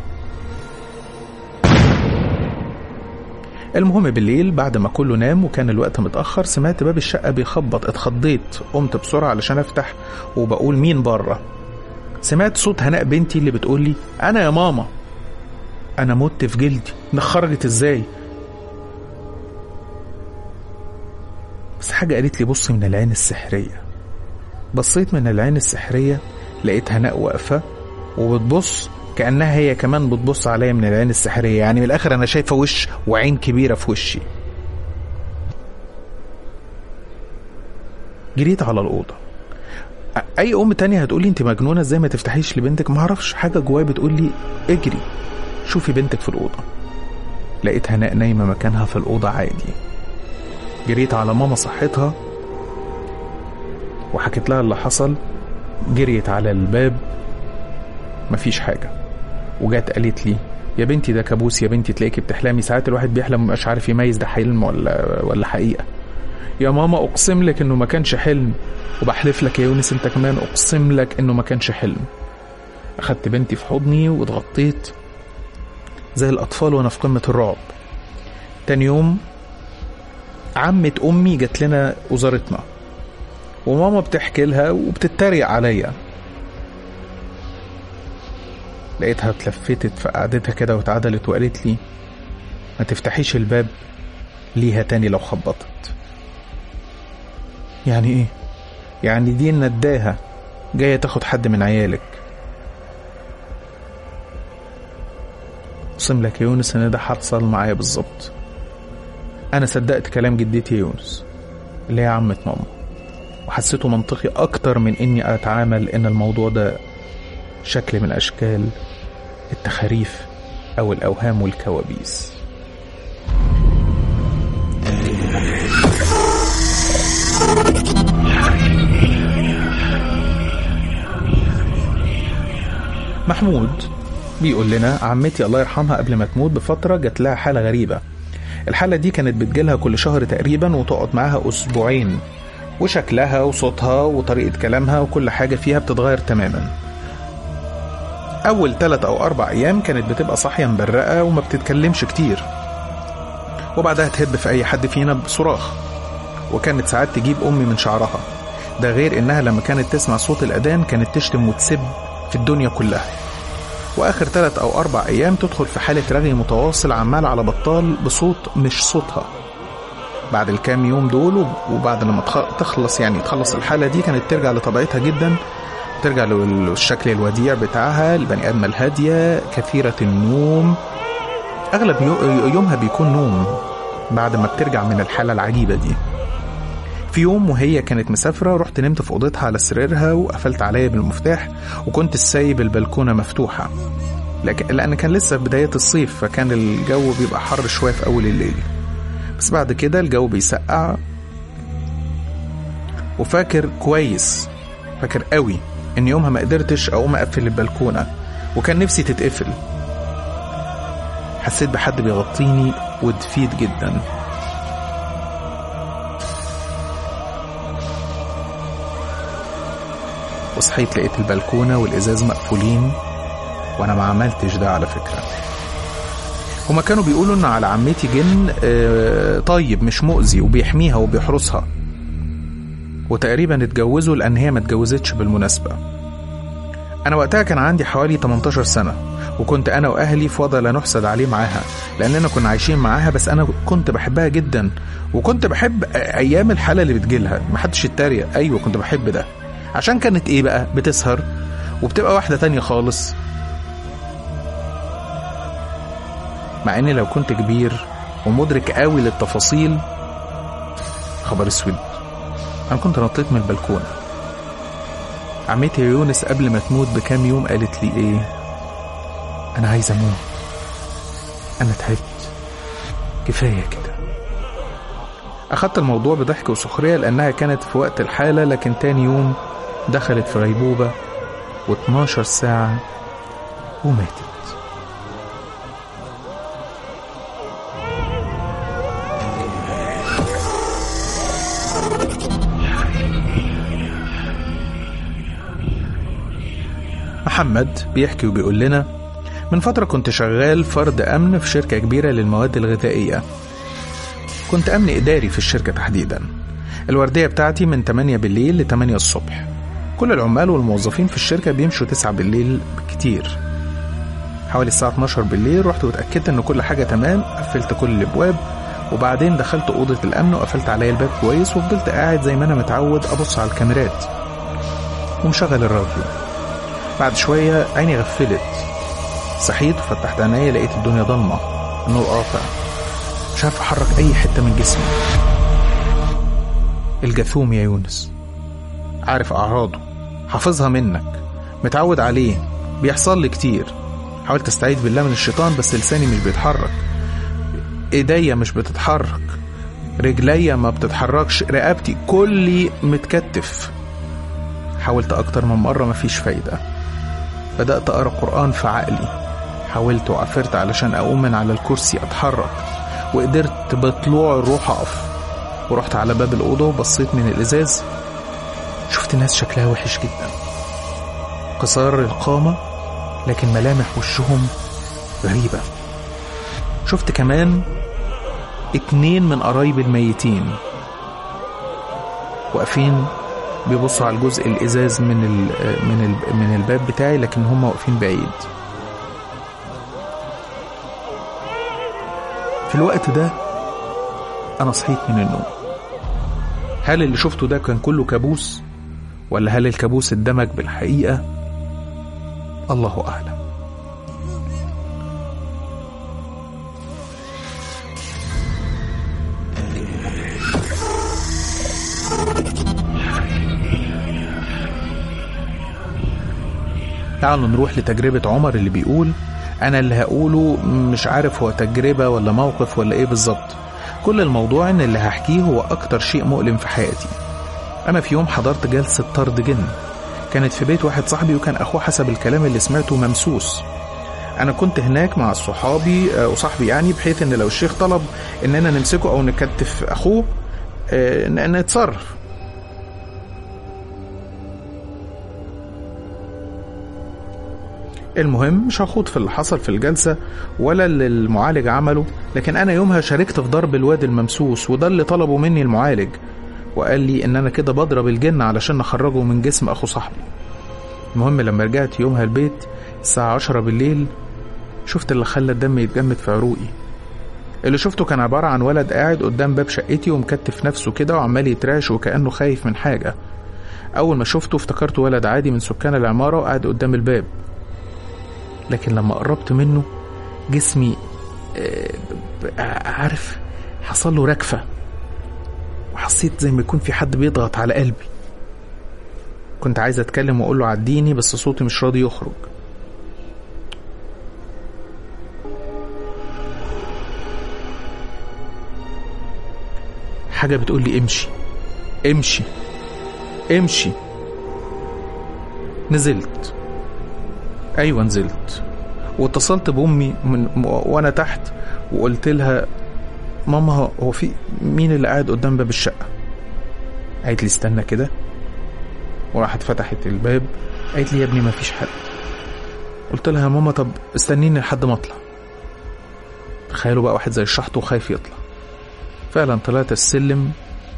المهم بالليل بعد ما كله نام وكان الوقت متأخر سمعت باب الشقة بيخبط اتخضيت قمت بسرعة علشان أفتح وبقول مين بره سمعت صوت هناء بنتي اللي بتقول لي أنا يا ماما أنا مت في جلدي ده خرجت إزاي بس حاجة قالت لي بص من العين السحرية بصيت من العين السحرية لقيت هناء واقفة وبتبص كأنها هي كمان بتبص عليا من العين السحرية يعني من الآخر أنا شايفة وش وعين كبيرة في وشي جريت على الأوضة أ- أي أم تانية هتقولي أنت مجنونة إزاي ما تفتحيش لبنتك معرفش حاجة جوايا بتقولي اجري شوفي بنتك في الأوضة لقيت هناء نايمة مكانها في الأوضة عادي جريت على ماما صحتها وحكيت لها اللي حصل جريت على الباب مفيش حاجة وجات قالت لي يا بنتي ده كابوس يا بنتي تلاقيكي بتحلمي ساعات الواحد بيحلم مش عارف يميز ده حلم ولا ولا حقيقة يا ماما اقسم لك انه ما كانش حلم وبحلف لك يا يونس انت كمان اقسم لك انه ما كانش حلم اخدت بنتي في حضني واتغطيت زي الاطفال وانا في قمة الرعب تاني يوم عمة امي جات لنا وزارتنا وماما بتحكي لها وبتتريق عليا لقيتها اتلفتت في قعدتها كده واتعدلت وقالت لي ما تفتحيش الباب ليها تاني لو خبطت يعني ايه يعني دي النداهة جاية تاخد حد من عيالك اقسم لك يا يونس ان ده حصل معايا بالظبط انا صدقت كلام جدتي يا يونس اللي هي عمة ماما وحسيته منطقي اكتر من اني اتعامل ان الموضوع ده شكل من اشكال التخاريف او الاوهام والكوابيس محمود بيقول لنا عمتي الله يرحمها قبل ما تموت بفترة جات لها حالة غريبة الحالة دي كانت بتجيلها كل شهر تقريبا وتقعد معاها أسبوعين وشكلها وصوتها وطريقة كلامها وكل حاجة فيها بتتغير تماما أول تلات أو أربع أيام كانت بتبقى صاحية مبرقة وما بتتكلمش كتير وبعدها تهب في أي حد فينا بصراخ وكانت ساعات تجيب أمي من شعرها ده غير إنها لما كانت تسمع صوت الأذان كانت تشتم وتسب في الدنيا كلها وآخر ثلاث أو أربع أيام تدخل في حالة رغي متواصل عمال على بطال بصوت مش صوتها بعد الكام يوم دول وبعد لما تخ- تخلص يعني تخلص الحالة دي كانت ترجع لطبيعتها جدا ترجع للشكل الوديع بتاعها البني آدمة الهادية كثيرة النوم أغلب يو- يومها بيكون نوم بعد ما بترجع من الحالة العجيبة دي في يوم وهي كانت مسافرة رحت نمت في أوضتها على سريرها وقفلت عليا بالمفتاح وكنت سايب البلكونة مفتوحة لكن لأن كان لسه بداية الصيف فكان الجو بيبقى حر شوية في أول الليل بس بعد كده الجو بيسقع وفاكر كويس فاكر قوي ان يومها ما قدرتش اقوم اقفل البلكونه وكان نفسي تتقفل حسيت بحد بيغطيني ودفيت جدا وصحيت لقيت البلكونه والازاز مقفولين وانا ما عملتش ده على فكره هما كانوا بيقولوا ان على عمتي جن آه، طيب مش مؤذي وبيحميها وبيحرسها وتقريبا اتجوزوا لان هي ما اتجوزتش بالمناسبه انا وقتها كان عندي حوالي 18 سنه وكنت انا واهلي في وضع لا نحسد عليه معاها لاننا كنا عايشين معاها بس انا كنت بحبها جدا وكنت بحب ايام الحاله اللي بتجيلها محدش يتريق ايوه كنت بحب ده عشان كانت ايه بقى بتسهر وبتبقى واحده تانية خالص مع اني لو كنت كبير ومدرك قوي للتفاصيل خبر اسود انا كنت نطيت من البلكونه عمتي يونس قبل ما تموت بكام يوم قالت لي ايه انا عايزه اموت انا تعبت كفايه كده اخدت الموضوع بضحك وسخريه لانها كانت في وقت الحاله لكن تاني يوم دخلت في غيبوبه و12 ساعه وماتت محمد بيحكي وبيقول لنا من فترة كنت شغال فرد أمن في شركة كبيرة للمواد الغذائية كنت أمن إداري في الشركة تحديدا الوردية بتاعتي من 8 بالليل ل 8 الصبح كل العمال والموظفين في الشركة بيمشوا 9 بالليل بكتير حوالي الساعة 12 بالليل رحت واتأكدت إن كل حاجة تمام قفلت كل الأبواب وبعدين دخلت أوضة الأمن وقفلت عليا الباب كويس وفضلت قاعد زي ما أنا متعود أبص على الكاميرات ومشغل الراديو بعد شوية عيني غفلت صحيت وفتحت عينيا لقيت الدنيا ضلمة النور قاطع مش عارف أحرك أي حتة من جسمي الجاثوم يا يونس عارف أعراضه حافظها منك متعود عليه بيحصل لي كتير حاولت استعيذ بالله من الشيطان بس لساني مش بيتحرك ايديا مش بتتحرك رجليا ما بتتحركش رقبتي كلي متكتف حاولت أكتر من مرة مفيش فايدة بدأت أقرأ قرآن في عقلي حاولت وعفرت علشان أقوم من على الكرسي أتحرك وقدرت بطلوع الروح أقف ورحت على باب الأوضة وبصيت من الإزاز شفت ناس شكلها وحش جدا قصار القامة لكن ملامح وشهم غريبة شفت كمان اتنين من قرايب الميتين واقفين بيبصوا على الجزء الازاز من ال من ال من الباب بتاعي لكن هم واقفين بعيد في الوقت ده انا صحيت من النوم هل اللي شفته ده كان كله كابوس ولا هل الكابوس اندمج بالحقيقه الله اعلم تعالوا نروح لتجربة عمر اللي بيقول أنا اللي هقوله مش عارف هو تجربة ولا موقف ولا إيه بالظبط كل الموضوع إن اللي هحكيه هو أكتر شيء مؤلم في حياتي أنا في يوم حضرت جلسة طرد جن كانت في بيت واحد صاحبي وكان أخوه حسب الكلام اللي سمعته ممسوس أنا كنت هناك مع صحابي آه، وصاحبي يعني بحيث إن لو الشيخ طلب إننا نمسكه أو نكتف أخوه آه، ن- نتصرف المهم مش هخوض في اللي حصل في الجلسة ولا اللي المعالج عمله لكن أنا يومها شاركت في ضرب الواد الممسوس وده اللي طلبه مني المعالج وقال لي إن أنا كده بضرب الجن علشان نخرجه من جسم أخو صاحبي المهم لما رجعت يومها البيت الساعة عشرة بالليل شفت اللي خلى الدم يتجمد في عروقي اللي شفته كان عبارة عن ولد قاعد قدام باب شقتي ومكتف نفسه كده وعمال يترعش وكأنه خايف من حاجة أول ما شفته افتكرته ولد عادي من سكان العمارة وقاعد قدام الباب لكن لما قربت منه جسمي آه، ب- عارف حصل له ركفة وحسيت زي ما يكون في حد بيضغط على قلبي كنت عايز اتكلم واقول له عديني بس صوتي مش راضي يخرج حاجة بتقول لي امشي امشي امشي نزلت ايوه نزلت واتصلت بامي من وانا تحت وقلت لها ماما هو في مين اللي قاعد قدام باب الشقه قالت لي استنى كده وراحت فتحت الباب قالت لي يا ابني ما فيش حد قلت لها يا ماما طب استنيني لحد ما اطلع تخيلوا بقى واحد زي الشحط وخايف يطلع فعلا طلعت السلم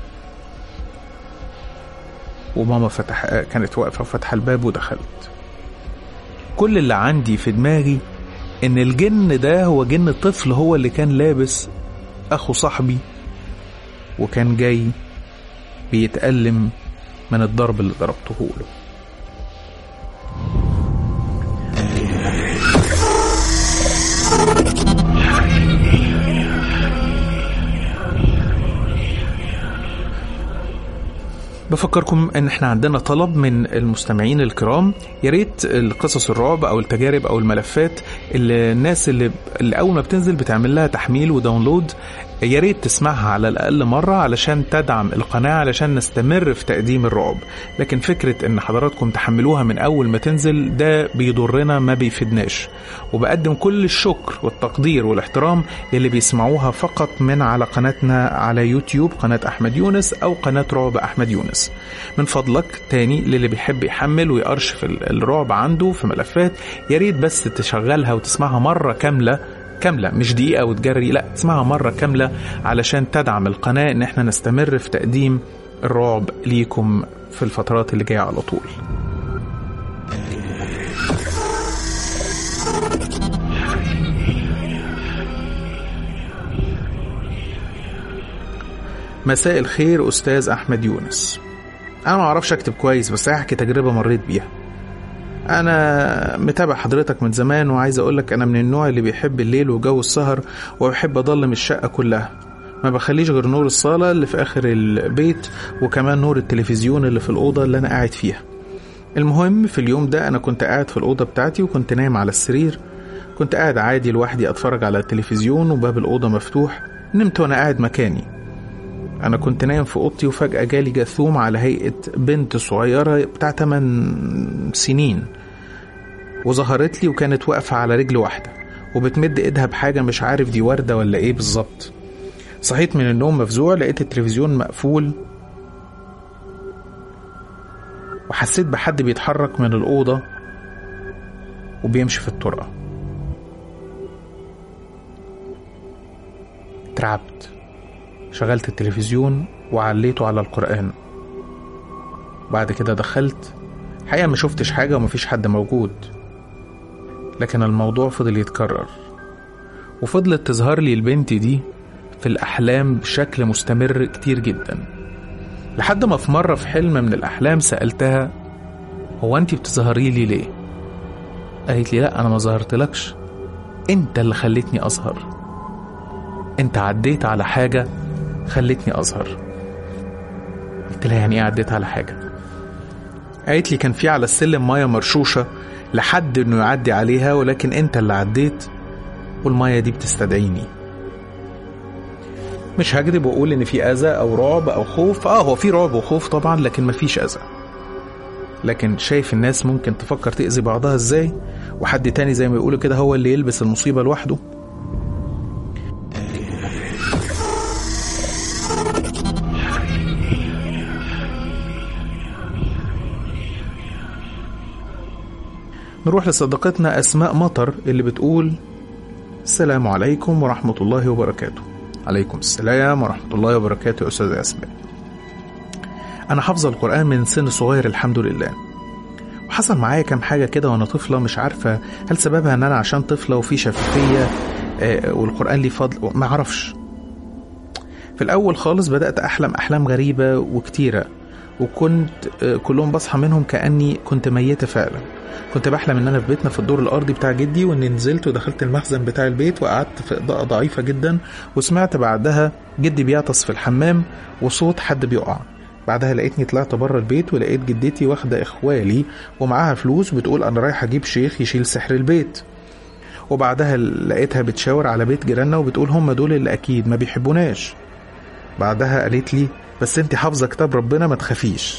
وماما فتح كانت واقفة وفتح الباب ودخلت كل اللي عندي في دماغي ان الجن ده هو جن الطفل هو اللي كان لابس اخو صاحبي وكان جاي بيتألم من الضرب اللي ضربته له بفكركم ان احنا عندنا طلب من المستمعين الكرام يا ريت القصص الرعب او التجارب او الملفات اللي الناس اللي, اللي اول ما بتنزل بتعمل لها تحميل وداونلود يا ريت تسمعها على الاقل مره علشان تدعم القناه علشان نستمر في تقديم الرعب لكن فكره ان حضراتكم تحملوها من اول ما تنزل ده بيضرنا ما بيفيدناش وبقدم كل الشكر والتقدير والاحترام للي بيسمعوها فقط من على قناتنا على يوتيوب قناه احمد يونس او قناه رعب احمد يونس من فضلك تاني للي بيحب يحمل ويأرشف الرعب عنده في ملفات يا ريت بس تشغلها وتسمعها مره كامله كاملة مش دقيقة وتجري لا تسمعها مرة كاملة علشان تدعم القناة ان احنا نستمر في تقديم الرعب ليكم في الفترات اللي جاية على طول مساء الخير أستاذ أحمد يونس أنا ما أعرفش أكتب كويس بس هحكي تجربة مريت بيها انا متابع حضرتك من زمان وعايز اقولك انا من النوع اللي بيحب الليل وجو السهر وبحب اضلم الشقه كلها ما بخليش غير نور الصاله اللي في اخر البيت وكمان نور التلفزيون اللي في الاوضه اللي انا قاعد فيها المهم في اليوم ده انا كنت قاعد في الاوضه بتاعتي وكنت نايم على السرير كنت قاعد عادي لوحدي اتفرج على التلفزيون وباب الاوضه مفتوح نمت وانا قاعد مكاني انا كنت نايم في اوضتي وفجاه جالي جاثوم على هيئه بنت صغيره بتاع 8 سنين وظهرت لي وكانت واقفه على رجل واحده وبتمد ايدها بحاجه مش عارف دي ورده ولا ايه بالظبط صحيت من النوم مفزوع لقيت التلفزيون مقفول وحسيت بحد بيتحرك من الاوضه وبيمشي في الطرقه اترعبت شغلت التلفزيون وعليته على القرآن بعد كده دخلت حقيقة ما شفتش حاجة ومفيش حد موجود لكن الموضوع فضل يتكرر وفضلت تظهر لي البنت دي في الأحلام بشكل مستمر كتير جدا لحد ما في مرة في حلم من الأحلام سألتها هو أنت بتظهري لي ليه؟ قالت لي لا أنا ما ظهرتلكش أنت اللي خلتني أظهر أنت عديت على حاجة خلتني أظهر قلت لها يعني إيه عديت على حاجة قالت لي كان في على السلم مية مرشوشة لحد إنه يعدي عليها ولكن أنت اللي عديت والمية دي بتستدعيني مش هكذب واقول ان في اذى او رعب او خوف اه هو في رعب وخوف طبعا لكن مفيش اذى لكن شايف الناس ممكن تفكر تأذي بعضها ازاي وحد تاني زي ما يقولوا كده هو اللي يلبس المصيبة لوحده نروح لصديقتنا أسماء مطر اللي بتقول السلام عليكم ورحمة الله وبركاته عليكم السلام ورحمة الله وبركاته يا أستاذ أسماء أنا حافظة القرآن من سن صغير الحمد لله وحصل معايا كام حاجة كده وأنا طفلة مش عارفة هل سببها إن أنا عشان طفلة وفي شفافية آه، والقرآن ليه فضل ما أعرفش في الأول خالص بدأت أحلم أحلام غريبة وكتيرة وكنت آه، كلهم بصحى منهم كأني كنت ميتة فعلا كنت بحلم ان انا في بيتنا في الدور الارضي بتاع جدي واني نزلت ودخلت المخزن بتاع البيت وقعدت في اضاءة ضعيفة جدا وسمعت بعدها جدي بيعطس في الحمام وصوت حد بيقع بعدها لقيتني طلعت بره البيت ولقيت جدتي واخدة اخوالي ومعاها فلوس بتقول انا رايحة اجيب شيخ يشيل سحر البيت وبعدها لقيتها بتشاور على بيت جيراننا وبتقول هم دول اللي اكيد ما بيحبوناش بعدها قالت لي بس انت حافظة كتاب ربنا ما تخافيش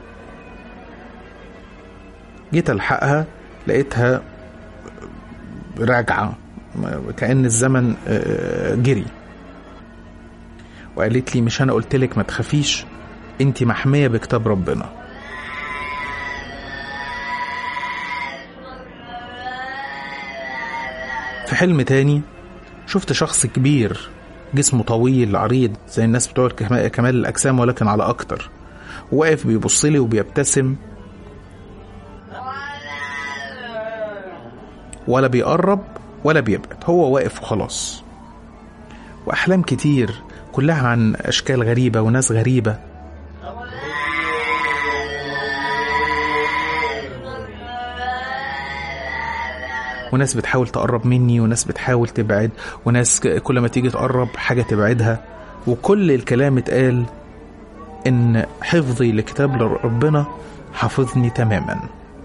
جيت الحقها لقيتها راجعة كأن الزمن آه، جري وقالت لي مش انا قلت لك ما تخافيش انت محمية بكتاب ربنا في حلم تاني شفت شخص كبير جسمه طويل عريض زي الناس بتوع الكما- كمال الأجسام ولكن على أكتر واقف بيبص لي وبيبتسم ولا بيقرب ولا بيبعد هو واقف وخلاص وأحلام كتير كلها عن أشكال غريبة وناس غريبة وناس بتحاول تقرب مني وناس بتحاول تبعد وناس ك- كل ما تيجي تقرب حاجة تبعدها وكل الكلام اتقال إن حفظي لكتاب ربنا حافظني تماما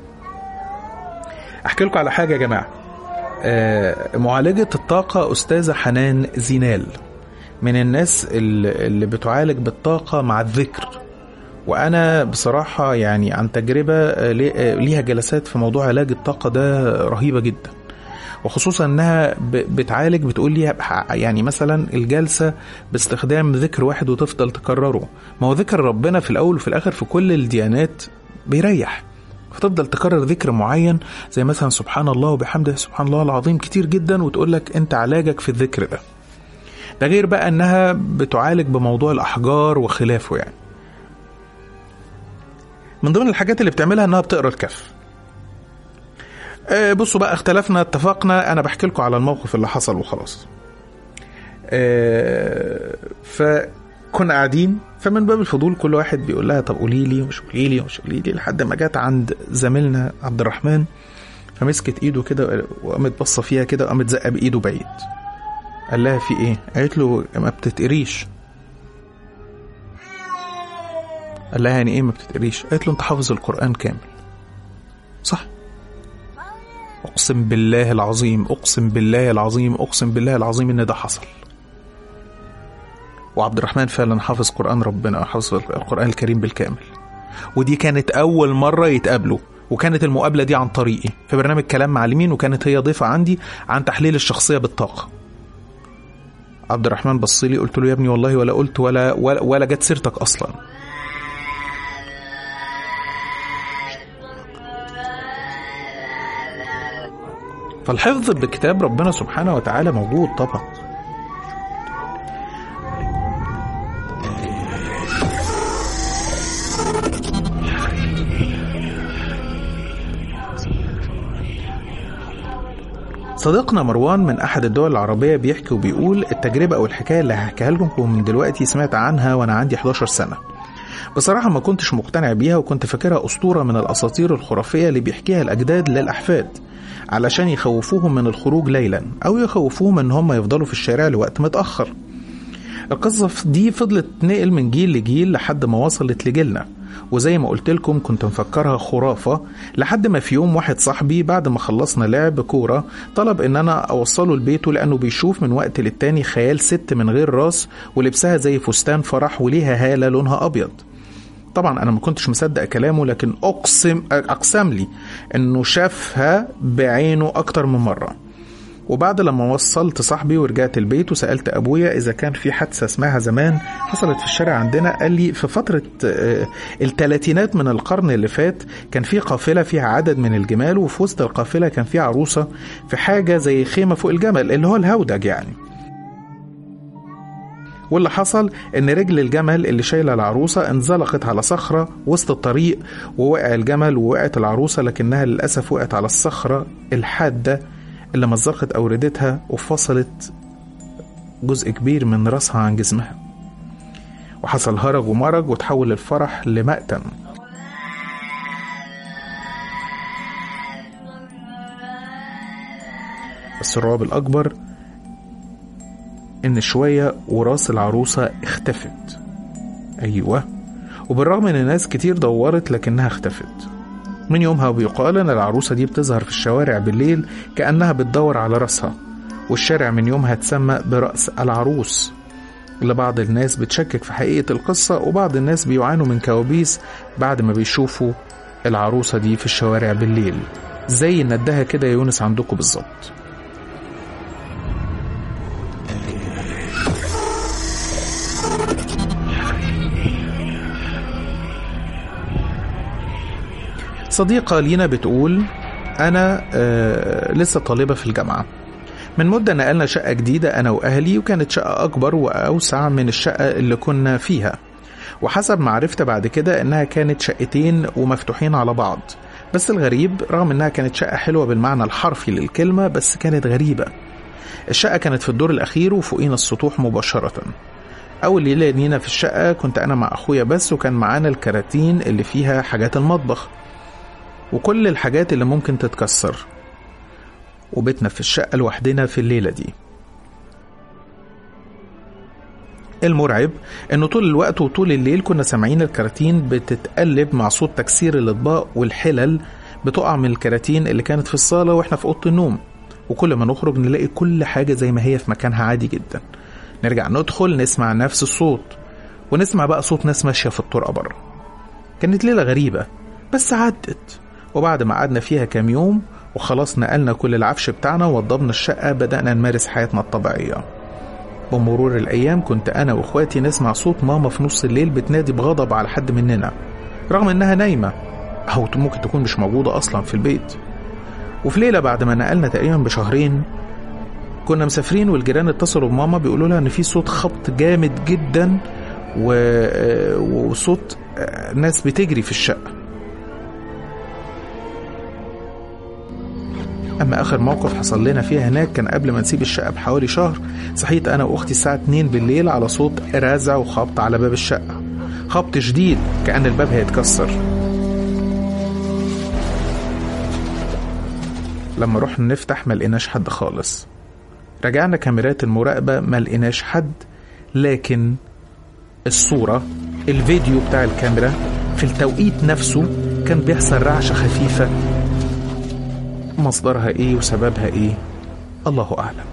أحكي لكم على حاجة يا جماعة آه، معالجة الطاقة أستاذة حنان زينال من الناس اللي اللي بتعالج بالطاقة مع الذكر وأنا بصراحة يعني عن تجربة آه، لي- آه، ليها جلسات في موضوع علاج الطاقة ده رهيبة جدا وخصوصا انها ب- بتعالج بتقول لي ح- يعني مثلا الجلسه باستخدام ذكر واحد وتفضل تكرره ما هو ذكر ربنا في الاول وفي الاخر في كل الديانات بيريح فتفضل تكرر ذكر معين زي مثلا سبحان الله وبحمده سبحان الله العظيم كتير جدا وتقول لك انت علاجك في الذكر ده ده غير بقى انها بتعالج بموضوع الاحجار وخلافه يعني من ضمن الحاجات اللي بتعملها انها بتقرا الكف آه، بصوا بقى اختلفنا اتفقنا انا بحكي لكم على الموقف اللي حصل وخلاص آه، فكنا قاعدين فمن باب الفضول كل واحد بيقول لها طب قولي لي ومش قولي لي ومش قولي لي لحد ما جت عند زميلنا عبد الرحمن فمسكت ايده كده وقامت بصه فيها كده وقامت زقه بايده بعيد قال لها في ايه قالت له ما بتتقريش قال لها يعني ايه ما بتتقريش قالت له انت حافظ القران كامل صح اقسم بالله العظيم اقسم بالله العظيم اقسم بالله العظيم ان ده حصل وعبد الرحمن فعلا حافظ قران ربنا حافظ القران الكريم بالكامل ودي كانت اول مره يتقابلوا وكانت المقابله دي عن طريقي في برنامج كلام معلمين وكانت هي ضيفه عندي عن تحليل الشخصيه بالطاقه عبد الرحمن بص لي قلت له يا ابني والله ولا قلت ولا ولا, ولا جت سيرتك اصلا فالحفظ بكتاب ربنا سبحانه وتعالى موجود طبعا صديقنا مروان من أحد الدول العربية بيحكي وبيقول التجربة أو الحكاية اللي هحكيها لكم من دلوقتي سمعت عنها وأنا عندي 11 سنة بصراحة ما كنتش مقتنع بيها وكنت فاكرها أسطورة من الأساطير الخرافية اللي بيحكيها الأجداد للأحفاد علشان يخوفوهم من الخروج ليلا أو يخوفوهم إن هم يفضلوا في الشارع لوقت متأخر القصة دي فضلت تنقل من جيل لجيل لحد ما وصلت لجيلنا وزي ما قلت لكم كنت مفكرها خرافة لحد ما في يوم واحد صاحبي بعد ما خلصنا لعب كورة طلب ان انا اوصله لبيته لانه بيشوف من وقت للتاني خيال ست من غير راس ولبسها زي فستان فرح وليها هالة لونها ابيض طبعا انا ما كنتش مصدق كلامه لكن اقسم اقسم لي انه شافها بعينه اكتر من مره وبعد لما وصلت صاحبي ورجعت البيت وسألت أبويا إذا كان في حادثة اسمها زمان حصلت في الشارع عندنا قال لي في فترة آه، التلاتينات من القرن اللي فات كان في قافلة فيها عدد من الجمال وفي وسط القافلة كان في عروسة في حاجة زي خيمة فوق الجمل اللي هو الهودج يعني واللي حصل ان رجل الجمل اللي شايله العروسه انزلقت على صخره وسط الطريق ووقع الجمل ووقعت العروسه لكنها للاسف وقعت على الصخره الحاده اللي مزقت اوردتها وفصلت جزء كبير من راسها عن جسمها وحصل هرج ومرج وتحول الفرح لمأتم بس الرعب الأكبر إن شوية وراس العروسة اختفت أيوة وبالرغم إن ناس كتير دورت لكنها اختفت من يومها بيقال إن العروسة دي بتظهر في الشوارع بالليل كأنها بتدور على راسها والشارع من يومها اتسمى برأس العروس لبعض الناس بتشكك في حقيقة القصة وبعض الناس بيعانوا من كوابيس بعد ما بيشوفوا العروسة دي في الشوارع بالليل زي ندها كده يا يونس عندكم بالظبط صديقة لينا بتقول أنا آه لسه طالبة في الجامعة من مدة نقلنا شقة جديدة أنا وأهلي وكانت شقة أكبر وأوسع من الشقة اللي كنا فيها وحسب ما عرفت بعد كده إنها كانت شقتين ومفتوحين على بعض بس الغريب رغم إنها كانت شقة حلوة بالمعنى الحرفي للكلمة بس كانت غريبة الشقة كانت في الدور الأخير وفوقينا السطوح مباشرة أول ليلة لينا في الشقة كنت أنا مع أخويا بس وكان معانا الكراتين اللي فيها حاجات المطبخ وكل الحاجات اللي ممكن تتكسر وبيتنا في الشقة لوحدنا في الليلة دي المرعب انه طول الوقت وطول الليل كنا سامعين الكراتين بتتقلب مع صوت تكسير الاطباق والحلل بتقع من الكراتين اللي كانت في الصالة واحنا في اوضة النوم وكل ما نخرج نلاقي كل حاجة زي ما هي في مكانها عادي جدا نرجع ندخل نسمع نفس الصوت ونسمع بقى صوت ناس ماشية في الطرقة بره كانت ليلة غريبة بس عدت وبعد ما قعدنا فيها كام يوم وخلاص نقلنا كل العفش بتاعنا ووضبنا الشقة بدأنا نمارس حياتنا الطبيعية بمرور الأيام كنت أنا وإخواتي نسمع صوت ماما في نص الليل بتنادي بغضب على حد مننا رغم إنها نايمة أو ممكن تكون مش موجودة أصلا في البيت وفي ليلة بعد ما نقلنا تقريبا بشهرين كنا مسافرين والجيران اتصلوا بماما بيقولوا لها إن في صوت خبط جامد جدا و... وصوت ناس بتجري في الشقة أما آخر موقف حصل لنا فيها هناك كان قبل ما نسيب الشقة بحوالي شهر صحيت أنا وأختي الساعة 2 بالليل على صوت رازع وخبط على باب الشقة خبط شديد كأن الباب هيتكسر لما رحنا نفتح ما لقيناش حد خالص رجعنا كاميرات المراقبة ما لقيناش حد لكن الصورة الفيديو بتاع الكاميرا في التوقيت نفسه كان بيحصل رعشة خفيفة مصدرها ايه وسببها ايه الله اعلم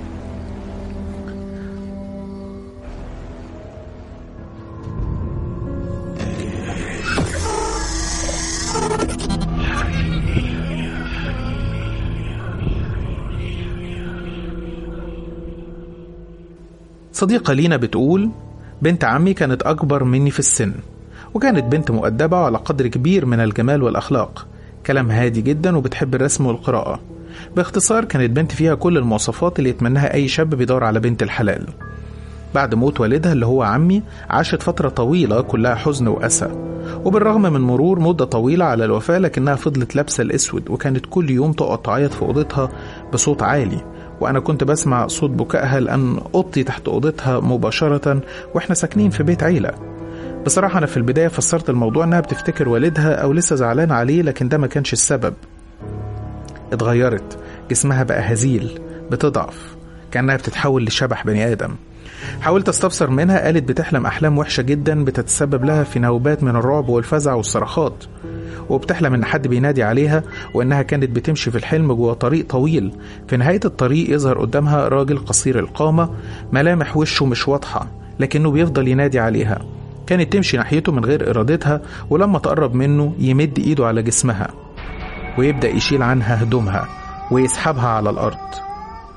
صديقة لينا بتقول بنت عمي كانت أكبر مني في السن وكانت بنت مؤدبة وعلى قدر كبير من الجمال والأخلاق كلام هادي جدا وبتحب الرسم والقراءة باختصار كانت بنت فيها كل المواصفات اللي يتمناها أي شاب بيدور على بنت الحلال بعد موت والدها اللي هو عمي عاشت فترة طويلة كلها حزن وأسى وبالرغم من مرور مدة طويلة على الوفاة لكنها فضلت لابسة الأسود وكانت كل يوم تقعد تعيط في أوضتها بصوت عالي وأنا كنت بسمع صوت بكائها لأن أوضتي تحت أوضتها مباشرة وإحنا ساكنين في بيت عيلة بصراحة أنا في البداية فسرت الموضوع إنها بتفتكر والدها أو لسه زعلان عليه لكن ده ما كانش السبب اتغيرت جسمها بقى هزيل بتضعف كأنها بتتحول لشبح بني آدم حاولت استفسر منها قالت بتحلم أحلام وحشة جدا بتتسبب لها في نوبات من الرعب والفزع والصرخات وبتحلم إن حد بينادي عليها وإنها كانت بتمشي في الحلم جوه طريق طويل في نهاية الطريق يظهر قدامها راجل قصير القامة ملامح وشه مش واضحة لكنه بيفضل ينادي عليها كانت تمشي ناحيته من غير إرادتها ولما تقرب منه يمد إيده على جسمها ويبدأ يشيل عنها هدومها ويسحبها على الأرض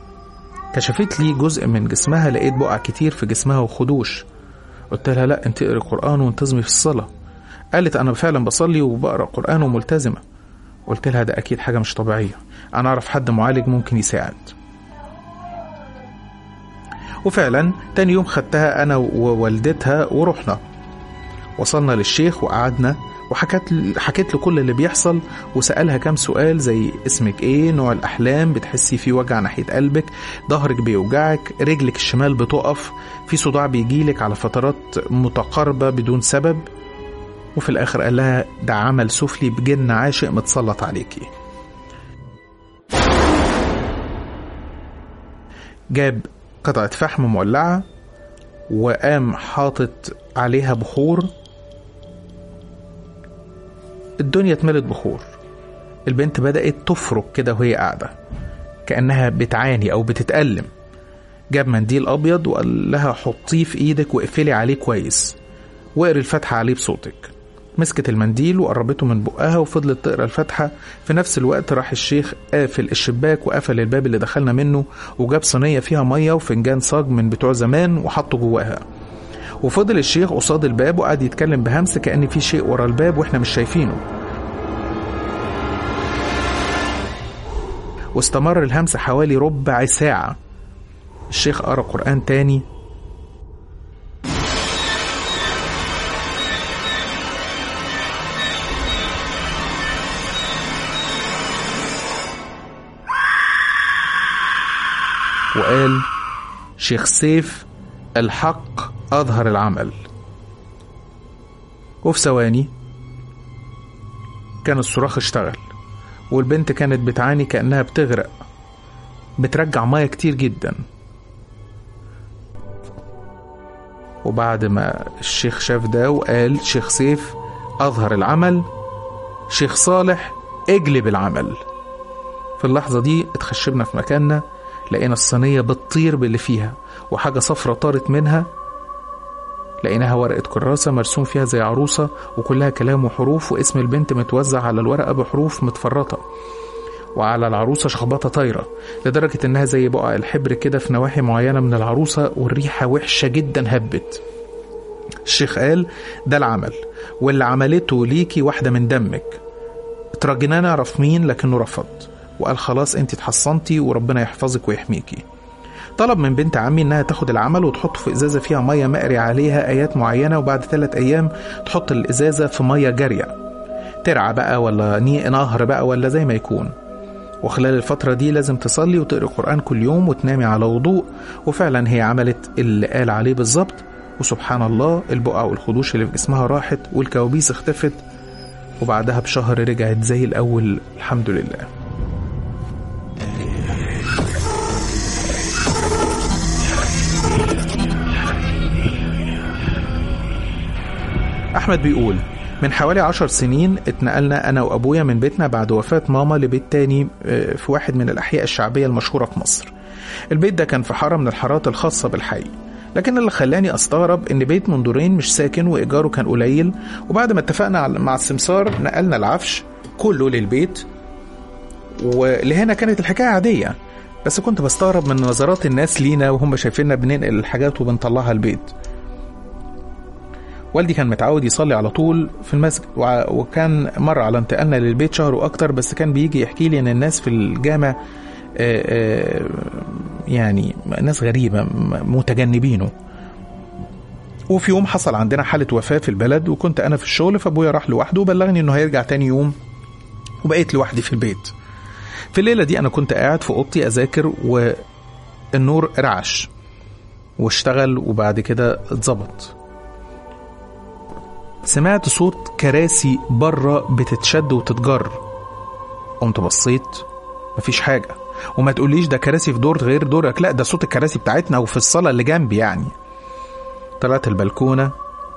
كشفت لي جزء من جسمها لقيت بقع كتير في جسمها وخدوش قلت لها لا انت اقري قرآن وانتظمي في الصلاة قالت انا فعلا بصلي وبقرا قرآن وملتزمة قلت لها ده اكيد حاجة مش طبيعية انا اعرف حد معالج ممكن يساعد وفعلا تاني يوم خدتها انا ووالدتها ورحنا وصلنا للشيخ وقعدنا وحكت حكيت له كل اللي بيحصل وسألها كام سؤال زي اسمك ايه نوع الأحلام بتحسي في وجع ناحية قلبك ظهرك بيوجعك رجلك الشمال بتقف في صداع بيجيلك على فترات متقاربة بدون سبب وفي الآخر قال لها ده عمل سفلي بجن عاشق متسلط عليكي جاب قطعة فحم مولعة وقام حاطط عليها بخور الدنيا اتملت بخور البنت بدأت تفرك كده وهي قاعدة كأنها بتعاني أو بتتألم جاب منديل أبيض وقال لها حطيه في إيدك واقفلي عليه كويس واقري الفاتحة عليه بصوتك مسكت المنديل وقربته من بقها وفضلت تقرا الفاتحة في نفس الوقت راح الشيخ قافل الشباك وقفل الباب اللي دخلنا منه وجاب صينية فيها مية وفنجان صاج من بتوع زمان وحطه جواها وفضل الشيخ قصاد الباب وقعد يتكلم بهمس كأن في شيء ورا الباب واحنا مش شايفينه واستمر الهمس حوالي ربع ساعة الشيخ قرأ قرآن تاني وقال شيخ سيف الحق أظهر العمل وفي ثواني كان الصراخ اشتغل والبنت كانت بتعاني كأنها بتغرق بترجع مية كتير جدا وبعد ما الشيخ شاف ده وقال شيخ سيف أظهر العمل شيخ صالح اجلب العمل في اللحظة دي اتخشبنا في مكاننا لقينا الصينية بتطير باللي فيها وحاجة صفرة طارت منها لقيناها ورقة كراسة مرسوم فيها زي عروسة وكلها كلام وحروف واسم البنت متوزع على الورقة بحروف متفرطة وعلى العروسة شخبطة طايرة لدرجة إنها زي بقع الحبر كده في نواحي معينة من العروسة والريحة وحشة جدا هبت الشيخ قال ده العمل واللي عملته ليكي واحدة من دمك اترجينا نعرف مين لكنه رفض وقال خلاص انت اتحصنتي وربنا يحفظك ويحميكي طلب من بنت عمي انها تاخد العمل وتحطه في ازازه فيها ميه مقري عليها ايات معينه وبعد ثلاث ايام تحط الازازه في ميه جاريه ترعى بقى ولا نهر بقى ولا زي ما يكون وخلال الفترة دي لازم تصلي وتقري قرآن كل يوم وتنامي على وضوء وفعلا هي عملت اللي قال عليه بالظبط وسبحان الله البقع والخدوش اللي في جسمها راحت والكوابيس اختفت وبعدها بشهر رجعت زي الأول الحمد لله أحمد بيقول من حوالي عشر سنين اتنقلنا أنا وأبويا من بيتنا بعد وفاة ماما لبيت تاني في واحد من الأحياء الشعبية المشهورة في مصر البيت ده كان في حارة من الحارات الخاصة بالحي لكن اللي خلاني استغرب ان بيت من دورين مش ساكن وايجاره كان قليل وبعد ما اتفقنا مع السمسار نقلنا العفش كله للبيت ولهنا كانت الحكايه عاديه بس كنت بستغرب من نظرات الناس لينا وهم شايفيننا بننقل الحاجات وبنطلعها البيت والدي كان متعود يصلي على طول في المسجد وكان مرة على انتقالنا للبيت شهر وأكتر بس كان بيجي يحكي لي إن الناس في الجامع يعني ناس غريبة متجنبينه وفي يوم حصل عندنا حالة وفاة في البلد وكنت أنا في الشغل فأبويا راح لوحده وبلغني إنه هيرجع تاني يوم وبقيت لوحدي في البيت في الليلة دي أنا كنت قاعد في أوضتي أذاكر والنور رعش واشتغل وبعد كده اتظبط سمعت صوت كراسي بره بتتشد وتتجر قمت بصيت مفيش حاجة وما تقوليش ده كراسي في دور غير دورك لا ده صوت الكراسي بتاعتنا وفي الصالة اللي جنبي يعني طلعت البلكونة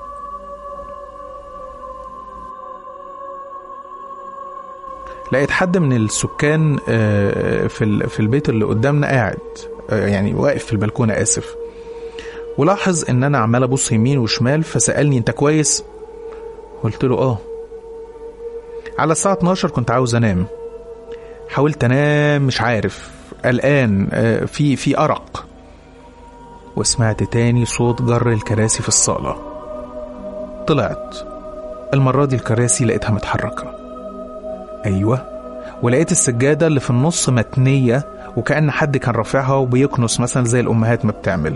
لقيت حد من السكان في في البيت اللي قدامنا قاعد يعني واقف في البلكونة آسف ولاحظ ان انا عمال ابص يمين وشمال فسألني انت كويس قلت له اه على الساعة 12 كنت عاوز انام حاولت انام مش عارف قلقان آه، في في ارق وسمعت تاني صوت جر الكراسي في الصاله طلعت المره دي الكراسي لقيتها متحركه ايوه ولقيت السجاده اللي في النص متنيه وكأن حد كان رافعها وبيكنس مثلا زي الامهات ما بتعمل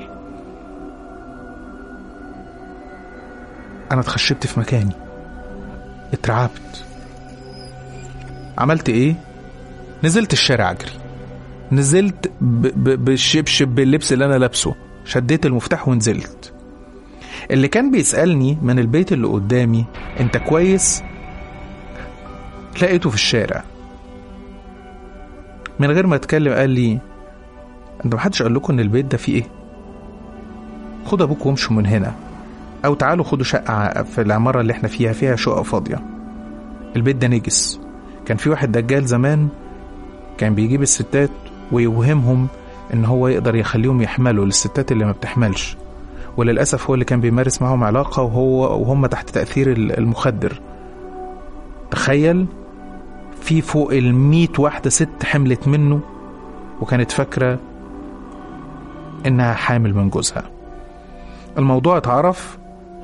انا اتخشبت في مكاني اترعبت عملت ايه نزلت الشارع اجري نزلت ب- ب- بالشبشب باللبس اللي انا لابسه شديت المفتاح ونزلت اللي كان بيسألني من البيت اللي قدامي انت كويس لقيته في الشارع من غير ما اتكلم قال لي انت محدش قال لكم ان البيت ده فيه ايه خد ابوك وامشوا من هنا او تعالوا خدوا شقة ع- في العمارة اللي احنا فيها فيها شقق فاضية البيت ده نجس كان في واحد دجال زمان كان بيجيب الستات ويوهمهم ان هو يقدر يخليهم يحملوا للستات اللي ما بتحملش وللاسف هو اللي كان بيمارس معاهم علاقه وهو وهم تحت تاثير ال- المخدر تخيل في فوق المية واحدة ست حملت منه وكانت فاكرة إنها حامل من جوزها الموضوع اتعرف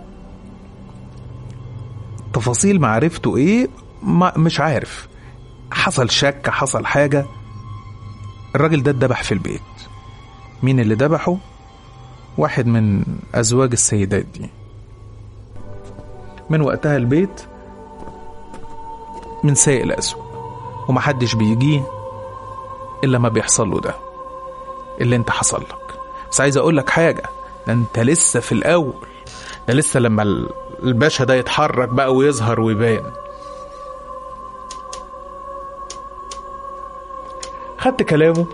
تفاصيل معرفته إيه ما مش عارف حصل شك حصل حاجة الراجل ده اتذبح في البيت مين اللي ذبحه واحد من أزواج السيدات دي من وقتها البيت من سيء لأسوأ ومحدش بيجيه إلا ما بيحصل له ده اللي انت حصل لك بس عايز اقول لك حاجة ده انت لسه في الأول ده لسه لما ال- الباشا ده يتحرك بقى ويظهر ويبان خدت كلامه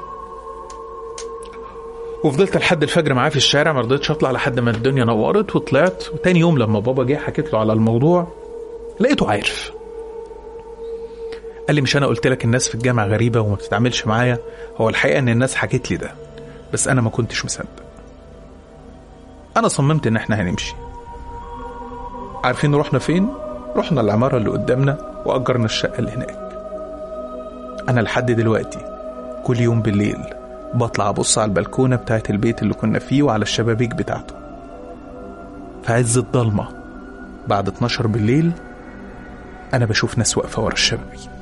وفضلت لحد الفجر معاه في الشارع ما رضيتش اطلع لحد ما الدنيا نورت وطلعت وتاني يوم لما بابا جه حكيت له على الموضوع لقيته عارف قال لي مش انا قلت لك الناس في الجامعه غريبه وما بتتعاملش معايا هو الحقيقه ان الناس حكت لي ده بس انا ما كنتش مصدق انا صممت ان احنا هنمشي عارفين رحنا فين رحنا العماره اللي قدامنا واجرنا الشقه اللي هناك انا لحد دلوقتي كل يوم بالليل بطلع ابص على البلكونه بتاعت البيت اللي كنا فيه وعلى الشبابيك بتاعته في عز الضلمه بعد 12 بالليل انا بشوف ناس واقفه ورا الشبابيك